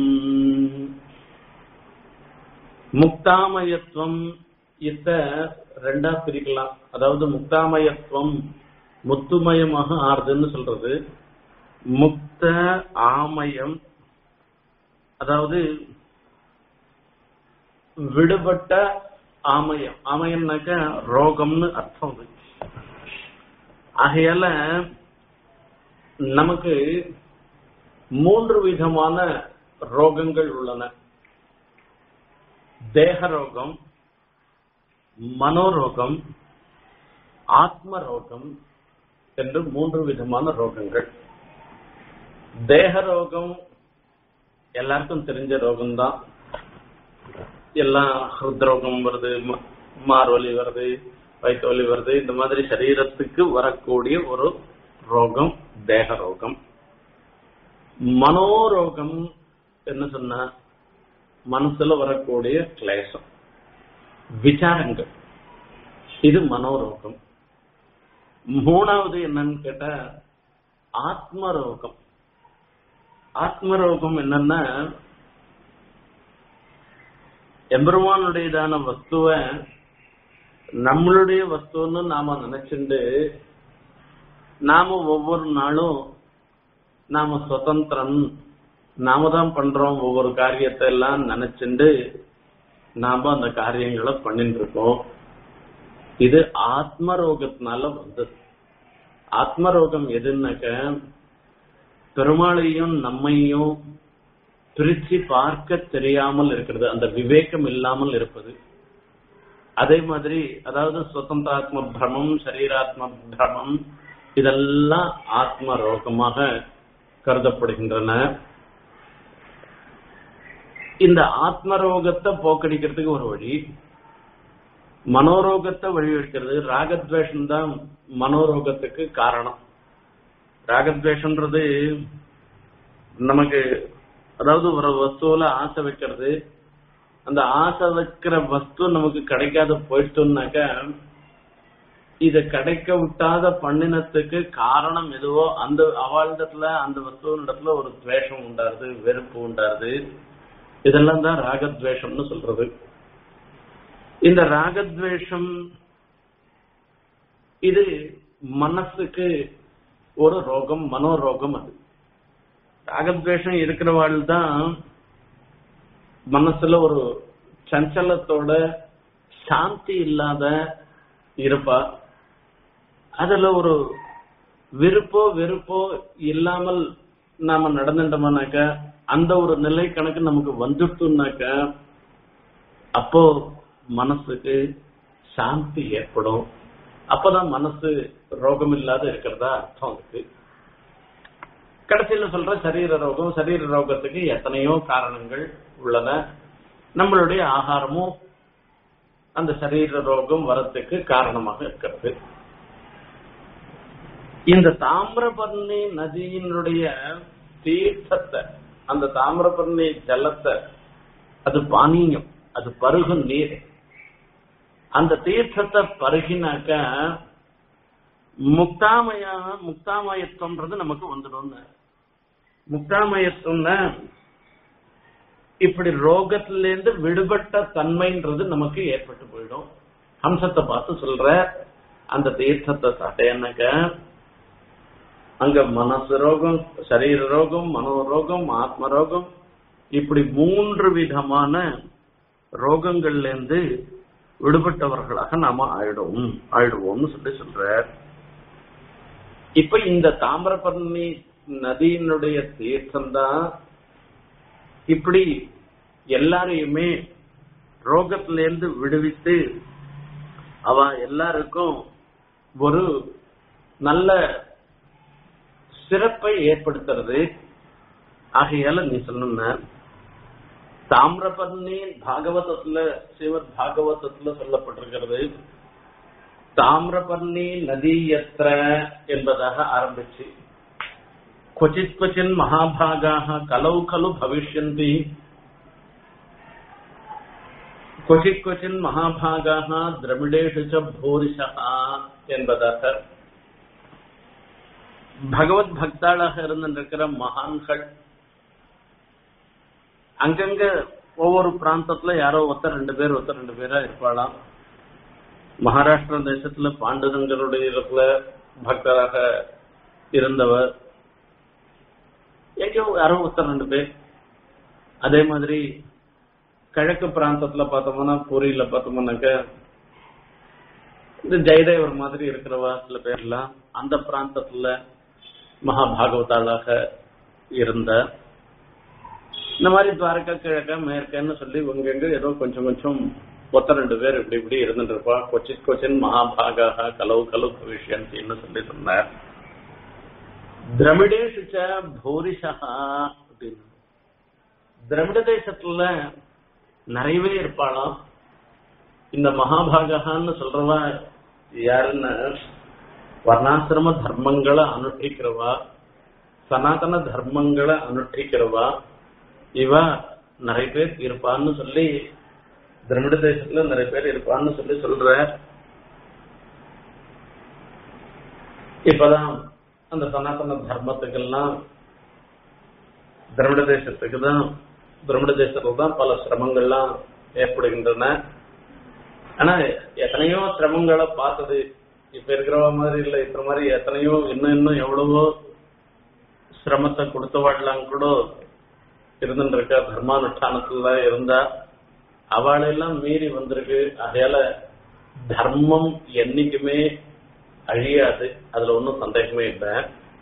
Speaker 1: முக்தாமயத்துவம் இத்த ரெண்டா பிரிக்கலாம் அதாவது முக்தாமயத்துவம் முத்துமயமாக ஆறுதுன்னு சொல்றது முக்த ஆமயம் அதாவது விடுபட்ட ஆமயம் ஆமயம்னாக்க ரோகம்னு அர்த்தம் அது ஆகையால நமக்கு மூன்று விதமான ரோகங்கள் உள்ளன தேக ரோகம் மனோரோகம் ஆத்ம ரோகம் என்று மூன்று விதமான ரோகங்கள் தேக ரோகம் எல்லாருக்கும் தெரிஞ்ச ரோகம்தான் எல்லாம் ஹிருத்ரோகம் வருது ம- மார்வலி வருது வயிற்று வலி வருது இந்த மாதிரி சரீரத்துக்கு வரக்கூடிய ஒரு ரோகம் தேக ரோகம் மனோரோகம் என்ன சொன்னா மனசுல வரக்கூடிய கிளேசம் விசாரங்கள் இது மனோரோகம் மூணாவது என்னன்னு கேட்டா ஆத்மரோகம் ஆத்மரோகம் என்னன்னா எம்பெருமானுடையதான வஸ்துவ நம்மளுடைய வஸ்துன்னு நாம நினைச்சுண்டு நாம ஒவ்வொரு நாளும் நாம சுதந்திரன் நாம தான் பண்றோம் ஒவ்வொரு காரியத்தை எல்லாம் நினைச்சுண்டு நாம அந்த காரியங்களை பண்ணிட்டு இருக்கோம் இது ஆத்மரோகத்தினால வந்தது ஆத்மரோகம் எதுன்னாக்க பெருமாளையும் நம்மையும் பிரிச்சு பார்க்க தெரியாமல் இருக்கிறது அந்த விவேகம் இல்லாமல் இருப்பது அதே மாதிரி அதாவது சுதந்திராத்ம பிரமம் சரீராத்ம பிரமம் இதெல்லாம் ஆத்ம ரோகமாக கருதப்படுகின்றன இந்த ஆத்ம ரோகத்தை போக்கடிக்கிறதுக்கு ஒரு வழி மனோரோகத்தை வழிவெடுக்கிறது ராகத்வேஷம் தான் மனோரோகத்துக்கு காரணம் ராகத்வேஷம்ன்றது நமக்கு அதாவது ஒரு வஸ்துவில ஆசை வைக்கிறது அந்த ஆசை வைக்கிற வஸ்து நமக்கு கிடைக்காத போயிட்டோம்னாக்க இத கிடைக்க விட்டாத பண்ணினத்துக்கு காரணம் எதுவோ அந்த அவாழ்டத்துல அந்த வஸ்துவின் இடத்துல ஒரு துவேஷம் உண்டாருது வெறுப்பு உண்டாருது இதெல்லாம் தான் ராகத்வேஷம்னு சொல்றது இந்த ராகத்வேஷம் இது மனசுக்கு ஒரு ரோகம் மனோரோகம் அது ராகத்வேஷம் இருக்கிறவாள் தான் மனசுல ஒரு சஞ்சலத்தோட சாந்தி இல்லாத இருப்பா அதுல ஒரு விருப்போ வெறுப்போ இல்லாமல் நாம நடந்துட்டோம்னாக்க அந்த ஒரு நிலை கணக்கு நமக்கு வந்துட்டோம்னாக்க அப்போ மனசுக்கு சாந்தி ஏற்படும் அப்பதான் மனசு ரோகம் இல்லாத இருக்கிறதா அர்த்தம் இருக்கு கடைசியில சொல்ற சரீர ரோகம் சரீர ரோகத்துக்கு எத்தனையோ காரணங்கள் உள்ளன நம்மளுடைய ஆகாரமும் அந்த சரீர ரோகம் வரத்துக்கு காரணமாக இருக்கிறது இந்த தாமிரபரணி நதியினுடைய தீர்த்தத்தை அந்த தாமிரபரணி ஜலத்தை அது பானீயம் அது பருகும் நீர் அந்த தீர்த்தத்தை பருகினாக்க முக்தாமய முக்தாமயத்துவம்ன்றது நமக்கு வந்துடும் முக்தாமயத்துவம்னா இப்படி ரோகத்திலேருந்து விடுபட்ட தன்மைன்றது நமக்கு ஏற்பட்டு போயிடும் ஹம்சத்தை பார்த்து சொல்ற அந்த தீர்த்தத்தை சாட்டையனாக்க அங்க மனசு ரோகம் சரீர ரோகம் மனோரோகம் ஆத்ம ரோகம் இப்படி மூன்று விதமான ரோகங்கள்ல இருந்து விடுபட்டவர்களாக நாம ஆயிடுவோம் ஆயிடுவோம்னு சொல்லி சொல்ற இப்ப இந்த தாமிரபரணி நதியினுடைய தீர்த்தம் தான் இப்படி எல்லாரையுமே ரோகத்திலிருந்து விடுவித்து அவ எல்லாருக்கும் ஒரு நல்ல சிறப்பை ஏற்படுத்துறது ஆகையால நீ சொன்ன தாமிரபரணி பாகவதத்துல ஸ்ரீமத் பாகவதத்துல சொல்லப்பட்டிருக்கிறது தாமிரபரணி நதியத்திர என்பதாக ஆரம்பிச்சு क्वचित् क्वचिन् महाभागाः कलौ खलु भविष्यन्ति क्वचित् क्वचिन् महाभागाः द्रविडेषु च भूरिशः என்பதாக பகவத் பக்தாளாக இருந்திருக்கிற மகான்கள் அங்கங்க ஒவ்வொரு பிராந்தத்துல யாரோ ஒருத்தர் ரெண்டு பேர் ஒருத்தர் ரெண்டு பேரா இருப்பாளாம் மகாராஷ்டிரா தேசத்துல பாண்டதங்களுடைய இடத்துல பக்தராக இருந்தவர் எங்கேயோ யாரோ ஒருத்தர் ரெண்டு பேர் அதே மாதிரி கிழக்கு பிராந்தத்துல பார்த்தோம்னா பூரியில பார்த்தோம்னாக்க இந்த ஜெயதேவர் மாதிரி இருக்கிறவா சில பேர்லாம் அந்த பிராந்தத்துல மகா பாகவதாளாக இருந்த இந்த மாதிரி துவாரகா கிழக்க மேற்கன்னு சொல்லி உங்கெங்க ஏதோ கொஞ்சம் கொஞ்சம் ஒத்த ரெண்டு பேர் இப்படி இப்படி இருந்துட்டு இருப்பா கொச்சின் கொச்சின் மகாபாகாக கலவு கலவு பவிஷ்யந்தின்னு சொல்லி சொன்னார் திரமிடேஷு ச பூரிஷா அப்படின்னு திரமிட தேசத்துல நிறையவே இருப்பாளாம் இந்த மகாபாகான்னு சொல்றவா யாருன்னா வர்ணாசிரம தர்மங்களை அனுஷ்டிக்கிறவா சனாதன தர்மங்களை அனுஷ்டிக்கிறவா இவ நிறைய பேர் இருப்பான்னு சொல்லி திரமிட தேசத்துல நிறைய பேர் இருப்பான்னு சொல்லி சொல்ற இப்பதான் அந்த சனாதன தர்மத்துக்கெல்லாம் திரமிட தேசத்துக்கு தான் திரமிட தேசத்துல தான் பல சிரமங்கள்லாம் ஏற்படுகின்றன ஆனா எத்தனையோ சிரமங்களை பார்த்தது இப்ப இருக்கிறவ மாதிரி இல்ல இப்ப மாதிரி எத்தனையோ இன்னும் இன்னும் எவ்வளவோ சிரமத்தை கொடுத்தவாடலாம் கூட இருந்துட்டு இருக்க தர்மானுஷ்டானத்துல இருந்தா அவளெல்லாம் மீறி வந்திருக்கு அதையால தர்மம் என்னைக்குமே அழியாது அதுல ஒன்றும் சந்தேகமே இல்லை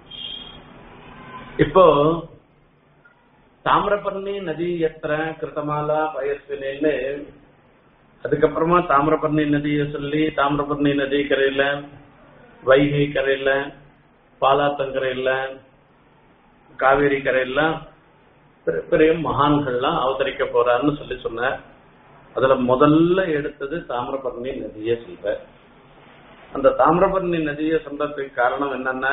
Speaker 1: இப்போ தாமிரபரணி நதி எத்திர கிருத்தமாலா பயஸ்வினின்னு அதுக்கப்புறமா தாமிரபரணி நதியை சொல்லி தாமிரபரணி நதி கரையில வைகை கரையில பாலாத்தங்கரையில காவேரி கரையில பெரிய பெரிய மகான்கள்லாம் அவதரிக்க போறான்னு சொல்லி சொன்னார் அதுல முதல்ல எடுத்தது தாமிரபரணி நதியை சொல்ற அந்த தாமிரபரணி நதியை சொல்றதுக்கு காரணம் என்னன்னா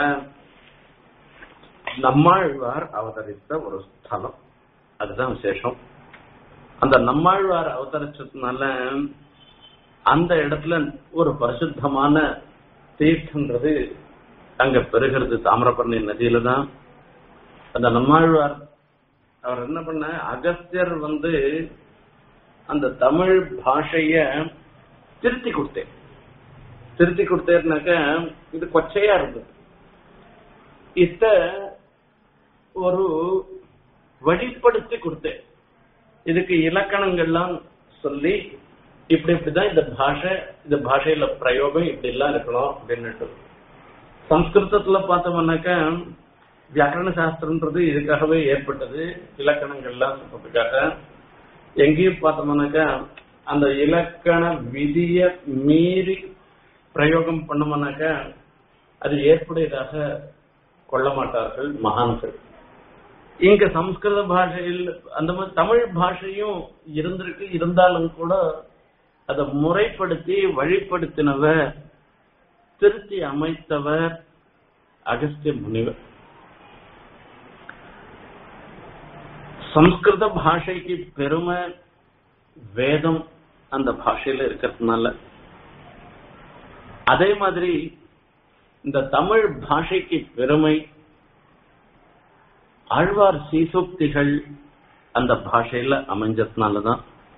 Speaker 1: நம்மாழ்வார் அவதரித்த ஒரு ஸ்தலம் அதுதான் விசேஷம் அந்த நம்மாழ்வார் அவதரிச்சதுனால அந்த இடத்துல ஒரு பரிசுத்தமான தீர்த்தன்றது அங்க பெருகிறது தாமிரபரணி நதியில தான் அந்த நம்மாழ்வார் அவர் என்ன பண்ண அகஸ்தியர் வந்து அந்த தமிழ் பாஷைய திருத்தி கொடுத்தேன் திருத்தி கொடுத்தேன்னாக்க இது கொச்சையா இருந்தது இத ஒரு வழிப்படுத்தி கொடுத்தேன் இதுக்கு இலக்கணங்கள்லாம் சொல்லி இப்படி இப்படிதான் இந்த பாஷை இந்த பாஷையில பிரயோகம் இப்படி எல்லாம் இருக்கணும் அப்படின்னுட்டு சம்ஸ்கிருதத்துல பார்த்தோம்னாக்கா வியாக்கரண சாஸ்திரம்ன்றது இதுக்காகவே ஏற்பட்டது இலக்கணங்கள்லாம் சொல்றதுக்காக எங்கேயும் பார்த்தோம்னாக்கா அந்த இலக்கண விதிய மீறி பிரயோகம் பண்ணோம்னாக்கா அது ஏற்புடையதாக கொள்ள மாட்டார்கள் மகான்கள் இங்க சம்ஸ்கிருத பாஷையில் அந்த மாதிரி தமிழ் பாஷையும் இருந்திருக்கு இருந்தாலும் கூட அதை முறைப்படுத்தி வழிப்படுத்தினவர் திருத்தி அமைத்தவர் அகஸ்திய முனிவர் சம்ஸ்கிருத பாஷைக்கு பெருமை வேதம் அந்த பாஷையில இருக்கிறதுனால அதே மாதிரி இந்த தமிழ் பாஷைக்கு பெருமை ஆழ்வார் சீசோக்திகள் அந்த பாஷையில அமைஞ்சதுனாலதான்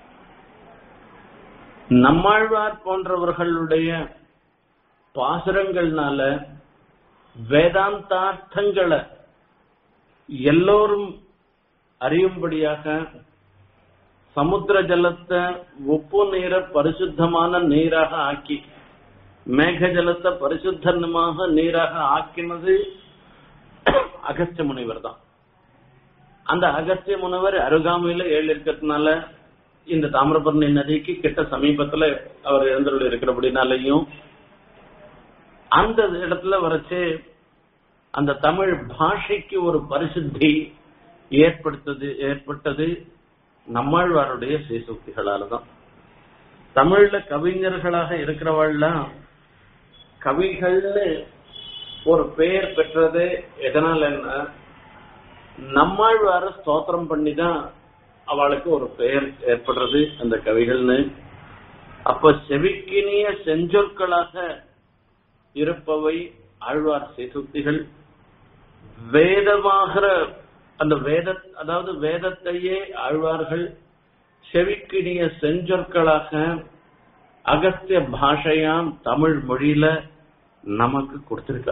Speaker 1: நம்மாழ்வார் போன்றவர்களுடைய பாசுரங்கள்னால வேதாந்தார்த்தங்களை எல்லோரும் அறியும்படியாக சமுத்திர ஜலத்தை உப்பு நீரை பரிசுத்தமான நீராக ஆக்கி மேக ஜலத்தை பரிசுத்தமாக நீராக ஆக்கினது அகஸ்திய முனிவர் தான் அந்த அகஸ்திய முனிவர் அருகாமையில ஏழு இருக்கிறதுனால இந்த தாமிரபரணி நதிக்கு கிட்ட சமீபத்துல அவர் எழுந்தருள் இருக்கிறபடினாலையும் அந்த இடத்துல வரைச்சு அந்த தமிழ் பாஷைக்கு ஒரு பரிசுத்தி ஏற்படுத்தது ஏற்பட்டது நம்மாழ்வாருடைய சீசுக்திகளால தான் தமிழ்ல கவிஞர்களாக இருக்கிறவாள்லாம் கவிகள்னு ஒரு பெயர் பெற்றது எதனால என்ன நம்மாழ்வார ஸ்தோத்திரம் பண்ணி தான் அவளுக்கு ஒரு பெயர் ஏற்படுறது அந்த கவிகள்னு அப்ப செவிக்கினிய செஞ்சொற்களாக இருப்பவை ஆழ்வார் சீசுக்திகள் வேதமாகிற அந்த வேத அதாவது வேதத்தையே ஆழ்வார்கள் செவிக்கினிய செஞ்சொற்களாக அகஸ்திய பாஷையாம் தமிழ் மொழியில நமக்கு கொடுத்திருக்க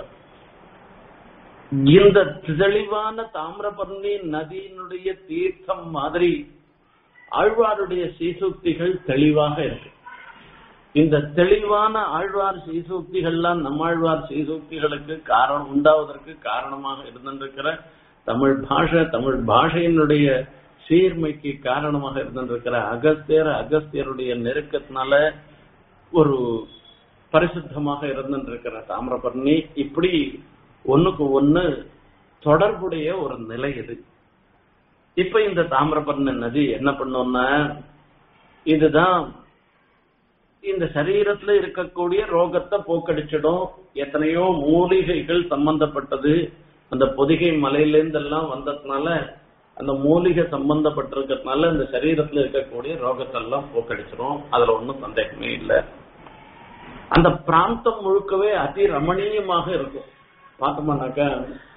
Speaker 1: இந்த தெளிவான தாமிரபரணி நதியினுடைய தீர்த்தம் மாதிரி ஆழ்வாருடைய சீசூக்திகள் தெளிவாக இருக்கு இந்த தெளிவான ஆழ்வார் சீசூக்திகள்லாம் நம்மாழ்வார் சீசூக்திகளுக்கு காரணம் உண்டாவதற்கு காரணமாக இருந்திருக்கிற தமிழ் பாஷை தமிழ் பாஷையினுடைய சீர்மைக்கு காரணமாக இருந்திருக்கிற அகஸ்தியர் அகஸ்தியருடைய நெருக்கத்தினால ஒரு பரிசுத்தமாக இருந்திருக்கிற தாமிரபரணி இப்படி ஒண்ணுக்கு ஒண்ணு தொடர்புடைய ஒரு நிலை இது இப்ப இந்த தாமிரபரணி நதி என்ன பண்ணோம்னா இதுதான் இந்த சரீரத்துல இருக்கக்கூடிய ரோகத்தை போக்கடிச்சிடும் எத்தனையோ மூலிகைகள் சம்பந்தப்பட்டது அந்த பொதிகை மலையிலேருந்து எல்லாம் வந்ததுனால அந்த மூலிகை சம்பந்தப்பட்டிருக்கிறதுனால இந்த சரீரத்துல இருக்கக்கூடிய ரோகத்தை எல்லாம் போக்கடிச்சிடும் அதுல ஒன்றும் சந்தேகமே இல்லை அந்த பிராந்தம் முழுக்கவே அதி ரமணீயமாக இருக்கும் பார்த்தோம்னாக்கா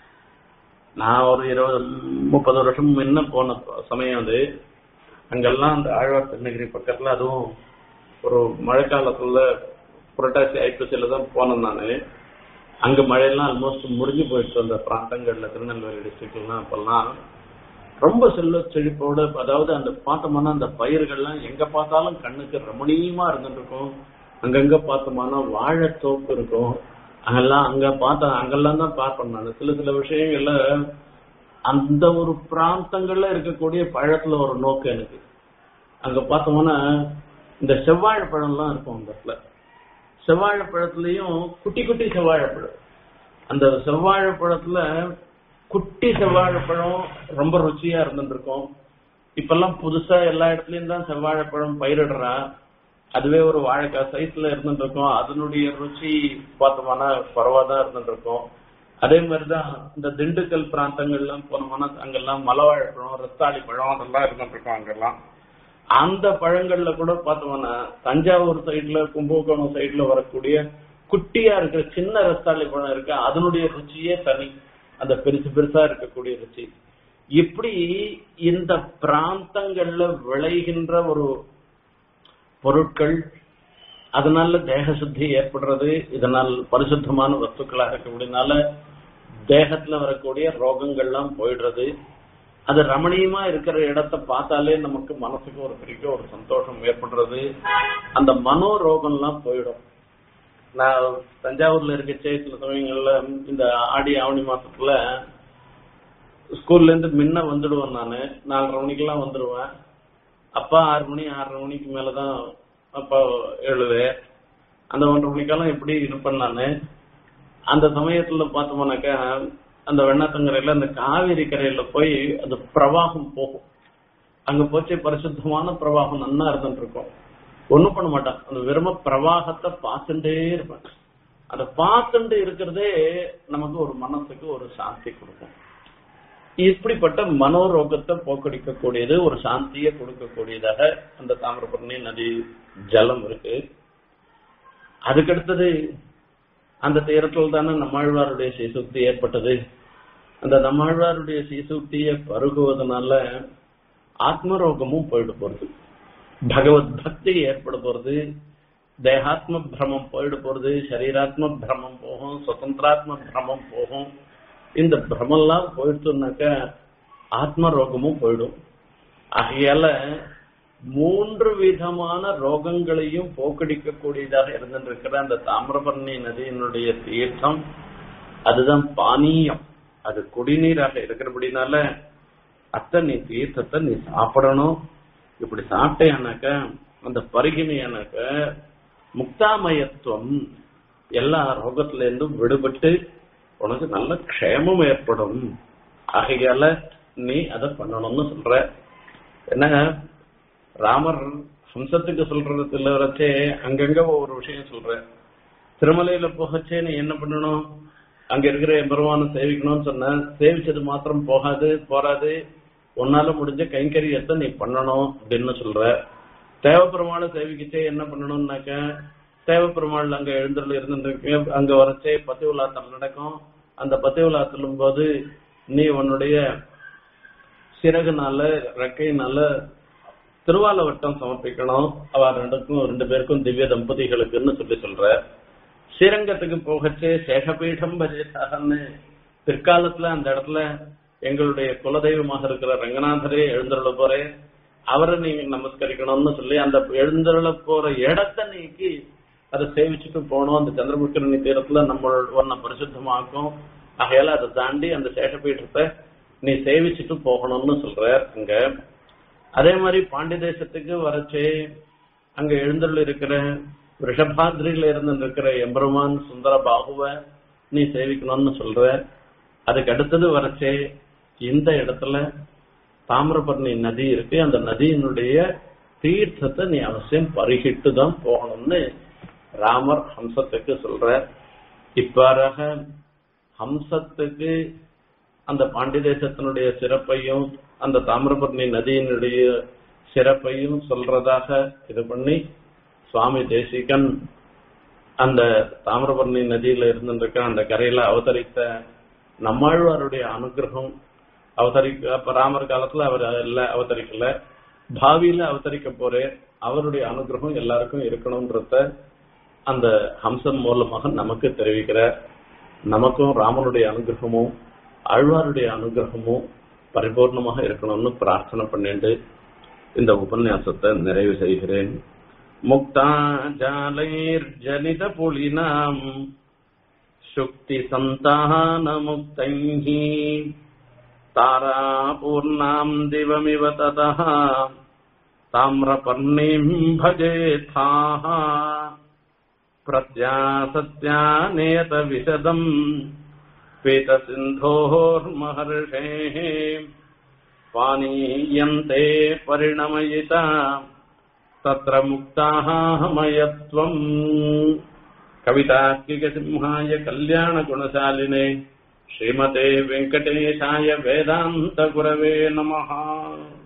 Speaker 1: நான் ஒரு இருபது முப்பது வருஷம் முன்ன போன சமயம் அது அங்கெல்லாம் அந்த ஆழ்வார் திருநகிரி பக்கத்துல அதுவும் ஒரு மழைக்காலத்துல புரட்டாசி ஐப்பசியில தான் போனேன் நானு அங்க மழையெல்லாம் ஆல்மோஸ்ட் முடிஞ்சு போயிடுச்சு அந்த பிராந்தங்கள்ல திருநெல்வேலி டிஸ்ட்ரிக்ட்லாம் அப்பெல்லாம் ரொம்ப செல்வ செழிப்போட அதாவது அந்த பார்த்தோம்னா அந்த பயிர்கள்லாம் எங்க பார்த்தாலும் கண்ணுக்கு ரமணீயமா இருந்துட்டு இருக்கும் அங்கங்க பார்த்தோம்னா வாழைத்தோப்பு இருக்கும் அங்கெல்லாம் அங்க பார்த்த அங்கெல்லாம் தான் பார்ப்பேன் நான் சில சில விஷயங்கள்ல அந்த ஒரு பிராந்தங்கள்ல இருக்கக்கூடிய பழத்துல ஒரு நோக்கு எனக்கு அங்க பார்த்தோம்னா இந்த செவ்வாழைப்பழம்லாம் இருக்கும் அந்த இடத்துல செவ்வாழைப்பழத்துலயும் குட்டி குட்டி செவ்வாழைப்பழம் அந்த செவ்வாழைப்பழத்துல குட்டி செவ்வாழைப்பழம் ரொம்ப ருச்சியா இருந்துட்டு இருக்கும் இப்பெல்லாம் புதுசா எல்லா இடத்துலயும் தான் செவ்வாழைப்பழம் பயிரிடுறா அதுவே ஒரு வாழைக்காய் சைஸ்ல இருந்துட்டு இருக்கும் அதனுடைய ருச்சி பார்த்தோம்னா குறவாதான் இருந்துட்டு இருக்கும் அதே மாதிரிதான் இந்த திண்டுக்கல் பிராந்தங்கள்லாம் போனோம்னா அங்கெல்லாம் மலவாழைப்பழம் ரத்தாளி பழம் அதெல்லாம் இருந்துட்டு இருக்கும் அங்கெல்லாம் அந்த பழங்கள்ல கூட பார்த்தோம்னா தஞ்சாவூர் சைடுல கும்பகோணம் சைடுல வரக்கூடிய குட்டியா இருக்கிற சின்ன ரஸ்தாளி பழம் இருக்கு அதனுடைய ருச்சியே தனி அந்த பெருசு பெருசா இருக்கக்கூடிய ருச்சி இப்படி இந்த பிராந்தங்கள்ல விளைகின்ற ஒரு பொருட்கள் அதனால தேக சுத்தி ஏற்படுறது இதனால் பரிசுத்தமான வஸ்துக்களாக இருக்கக்கூடியனால தேகத்துல வரக்கூடிய ரோகங்கள்லாம் போயிடுறது அது ரமணீயமா இருக்கிற இடத்த பார்த்தாலே நமக்கு மனசுக்கு ஒரு பெரிய ஒரு சந்தோஷம் ஏற்படுறது அந்த மனோ ரோகம்லாம் போயிடும் நான் தஞ்சாவூர்ல இருக்கச்சே சில சமயங்கள்ல இந்த ஆடி ஆவணி மாசத்துல ஸ்கூல்ல இருந்து முன்ன வந்துடுவேன் நானு நாலரை மணிக்கெல்லாம் வந்துடுவேன் அப்பா ஆறு மணி ஆறரை மணிக்கு மேலதான் அப்பா எழுவேன் அந்த ஒன்றரை மணிக்கெல்லாம் எப்படி இருப்பேன் நானு அந்த சமயத்துல பார்த்தோம்னாக்கா அந்த வெண்ணாத்தங்கரையில அந்த காவிரி கரையில போய் அந்த பிரவாகம் போகும் அங்க போச்சு பரிசுத்தமான பிரவாகம் நன்னா இருந்துட்டு இருக்கும் ஒண்ணும் பண்ண மாட்டான் அந்த வெறும பிரவாகத்தை பார்த்துட்டே இருப்பேன் அதை பார்த்துட்டு இருக்கிறதே நமக்கு ஒரு மனசுக்கு ஒரு சாந்தி கொடுக்கும் இப்படிப்பட்ட மனோரோகத்தை போக்கடிக்கக்கூடியது ஒரு சாந்தியை கொடுக்கக்கூடியதாக அந்த தாமிரபரணி நதி ஜலம் இருக்கு அதுக்கடுத்தது அந்த தீரத்தில் தானே நம்மாழ்வாருடைய சீசுக்தி ஏற்பட்டது அந்த நம்மாழ்வாருடைய சீசுக்தியை பருகுவதனால ஆத்மரோகமும் போயிட்டு போறது பகவத் பக்தி ஏற்பட போறது தேகாத்ம பிரமம் போயிட்டு போறது சரீராத்ம பிரமம் போகும் சுதந்திராத்ம பிரமம் போகும் இந்த பிரமெல்லாம் போயிடுச்சுனாக்க ஆத்ம ரோகமும் போயிடும் ஆகையால மூன்று விதமான ரோகங்களையும் போக்கடிக்கக்கூடியதாக இருந்திருக்கிற அந்த தாமிரபரணி நதியினுடைய தீர்த்தம் அதுதான் பானீயம் அது குடிநீராக இருக்கிறபடினால அத்தை நீ தீர்த்தத்தை நீ சாப்பிடணும் இப்படி சாப்பிட்டேனாக்க அந்த பருகினியானாக்க முக்தாமயத்துவம் எல்லா ரோகத்துல இருந்தும் விடுபட்டு உனக்கு நல்ல க்ஷேமம் ஏற்படும் ஆகையால நீ அதை பண்ணணும்னு சொல்ற என்ன ராமர் ஹம்சத்துக்கு சொல்றதுல வச்சே அங்கங்க ஒவ்வொரு விஷயம் சொல்ற திருமலையில போகச்சே நீ என்ன பண்ணணும் அங்க இருக்கிற பெருமானை சேவிக்கணும்னு சொன்ன சேவிச்சது மாத்திரம் போகாது போறாது உன்னால முடிஞ்ச கைங்கரியத்தை நீ பண்ணணும் அப்படின்னு சொல்ற தேவப்பெருமாளை சேவிக்கிச்சே என்ன பண்ணணும்னாக்க தேவப்பெருமாள் அங்க எழுந்தருள் இருந்துருக்கு அங்க வரச்சே பத்தி உலாத்தல் நடக்கும் அந்த பத்தி உலாத்தலும் போது நீ உன்னுடைய சிறகுனால ரெக்கையினால திருவால வட்டம் சமர்ப்பிக்கணும் அவ ரெண்டுக்கும் ரெண்டு பேருக்கும் திவ்ய தம்பதிகளுக்குன்னு சொல்லி சொல்ற ஸ்ரீரங்கத்துக்கு போகச்சே சேகபீடம் பஜேதாகன்னு பிற்காலத்துல அந்த இடத்துல எங்களுடைய குலதெய்வமாக இருக்கிற ரங்கநாதரே எழுந்தருள போறே அவரை நீங்க நமஸ்கரிக்கணும்னு சொல்லி அந்த எழுந்தருள போற இடத்தை நீக்கி அதை சேவிச்சுட்டு போனோம் அந்த சந்திரபுஷ்கரணி தீரத்துல நம்ம உன்னை பரிசுத்தமாக்கும் ஆகையால அதை தாண்டி அந்த சேஷபீഠத்தை நீ சேவிச்சுட்டு போகணும்னு சொல்ற அங்க அதே மாதிரி பாண்டி தேசத்துக்கு வரச்சே அங்க எழுந்தருள் இருக்கிற ரிஷபாத்ரியில இருந்து இருக்கிற எம்பெருமான் சுந்தர பாகுவ நீ சேவிக்கணும்னு சொல்ற அதுக்கு அடுத்தது வரச்சே இந்த இடத்துல தாமிரபரணி நதி இருக்கு அந்த நதியினுடைய தீர்த்தத்தை நீ அவசியம் பருகிட்டு தான் போகணும்னு ராமர் ஹம்சத்துக்கு சொல்ற இவ்வாறாக ஹம்சத்துக்கு அந்த பாண்டி தேசத்தினுடைய சிறப்பையும் அந்த தாமிரபரணி நதியினுடைய சிறப்பையும் சொல்றதாக இது பண்ணி சுவாமி தேசிகன் அந்த தாமிரபரணி நதியில இருந்துருக்க அந்த கரையில அவதரித்த நம்மாழ்வாருடைய அனுகிரகம் அவதரிக்க அப்ப ராமர் காலத்துல அவர் இல்ல அவதரிக்கல பாவியில அவதரிக்க போறே அவருடைய அனுகிரகம் எல்லாருக்கும் இருக்கணும்ன்றத அந்த ஹம்சம் மூலமாக நமக்கு தெரிவிக்கிற நமக்கும் ராமனுடைய அனுகிரகமும் ஆழ்வாருடைய அனுகிரகமும் பரிபூர்ணமாக இருக்கணும்னு பிரார்த்தனை பண்ணிட்டு இந்த உபன்யாசத்தை நிறைவு செய்கிறேன் முக்தா ஜாலைர் ஜனித புலினாம் சுக்தி சந்தான முக்தைஹி तारापूर्णाम् दिवमिव ततः ताम्रपर्णीम् भजेथाः प्रत्यासत्यानेतविशदम् पीतसिन्धोर्महर्षेः पानीयन्ते परिणमयिता तत्र मुक्ताः मयत्वम् कवितार्किकसिंहाय कल्याणगुणशालिने श्रीमते वेङ्कटेशाय वेदान्तगुरवे नमः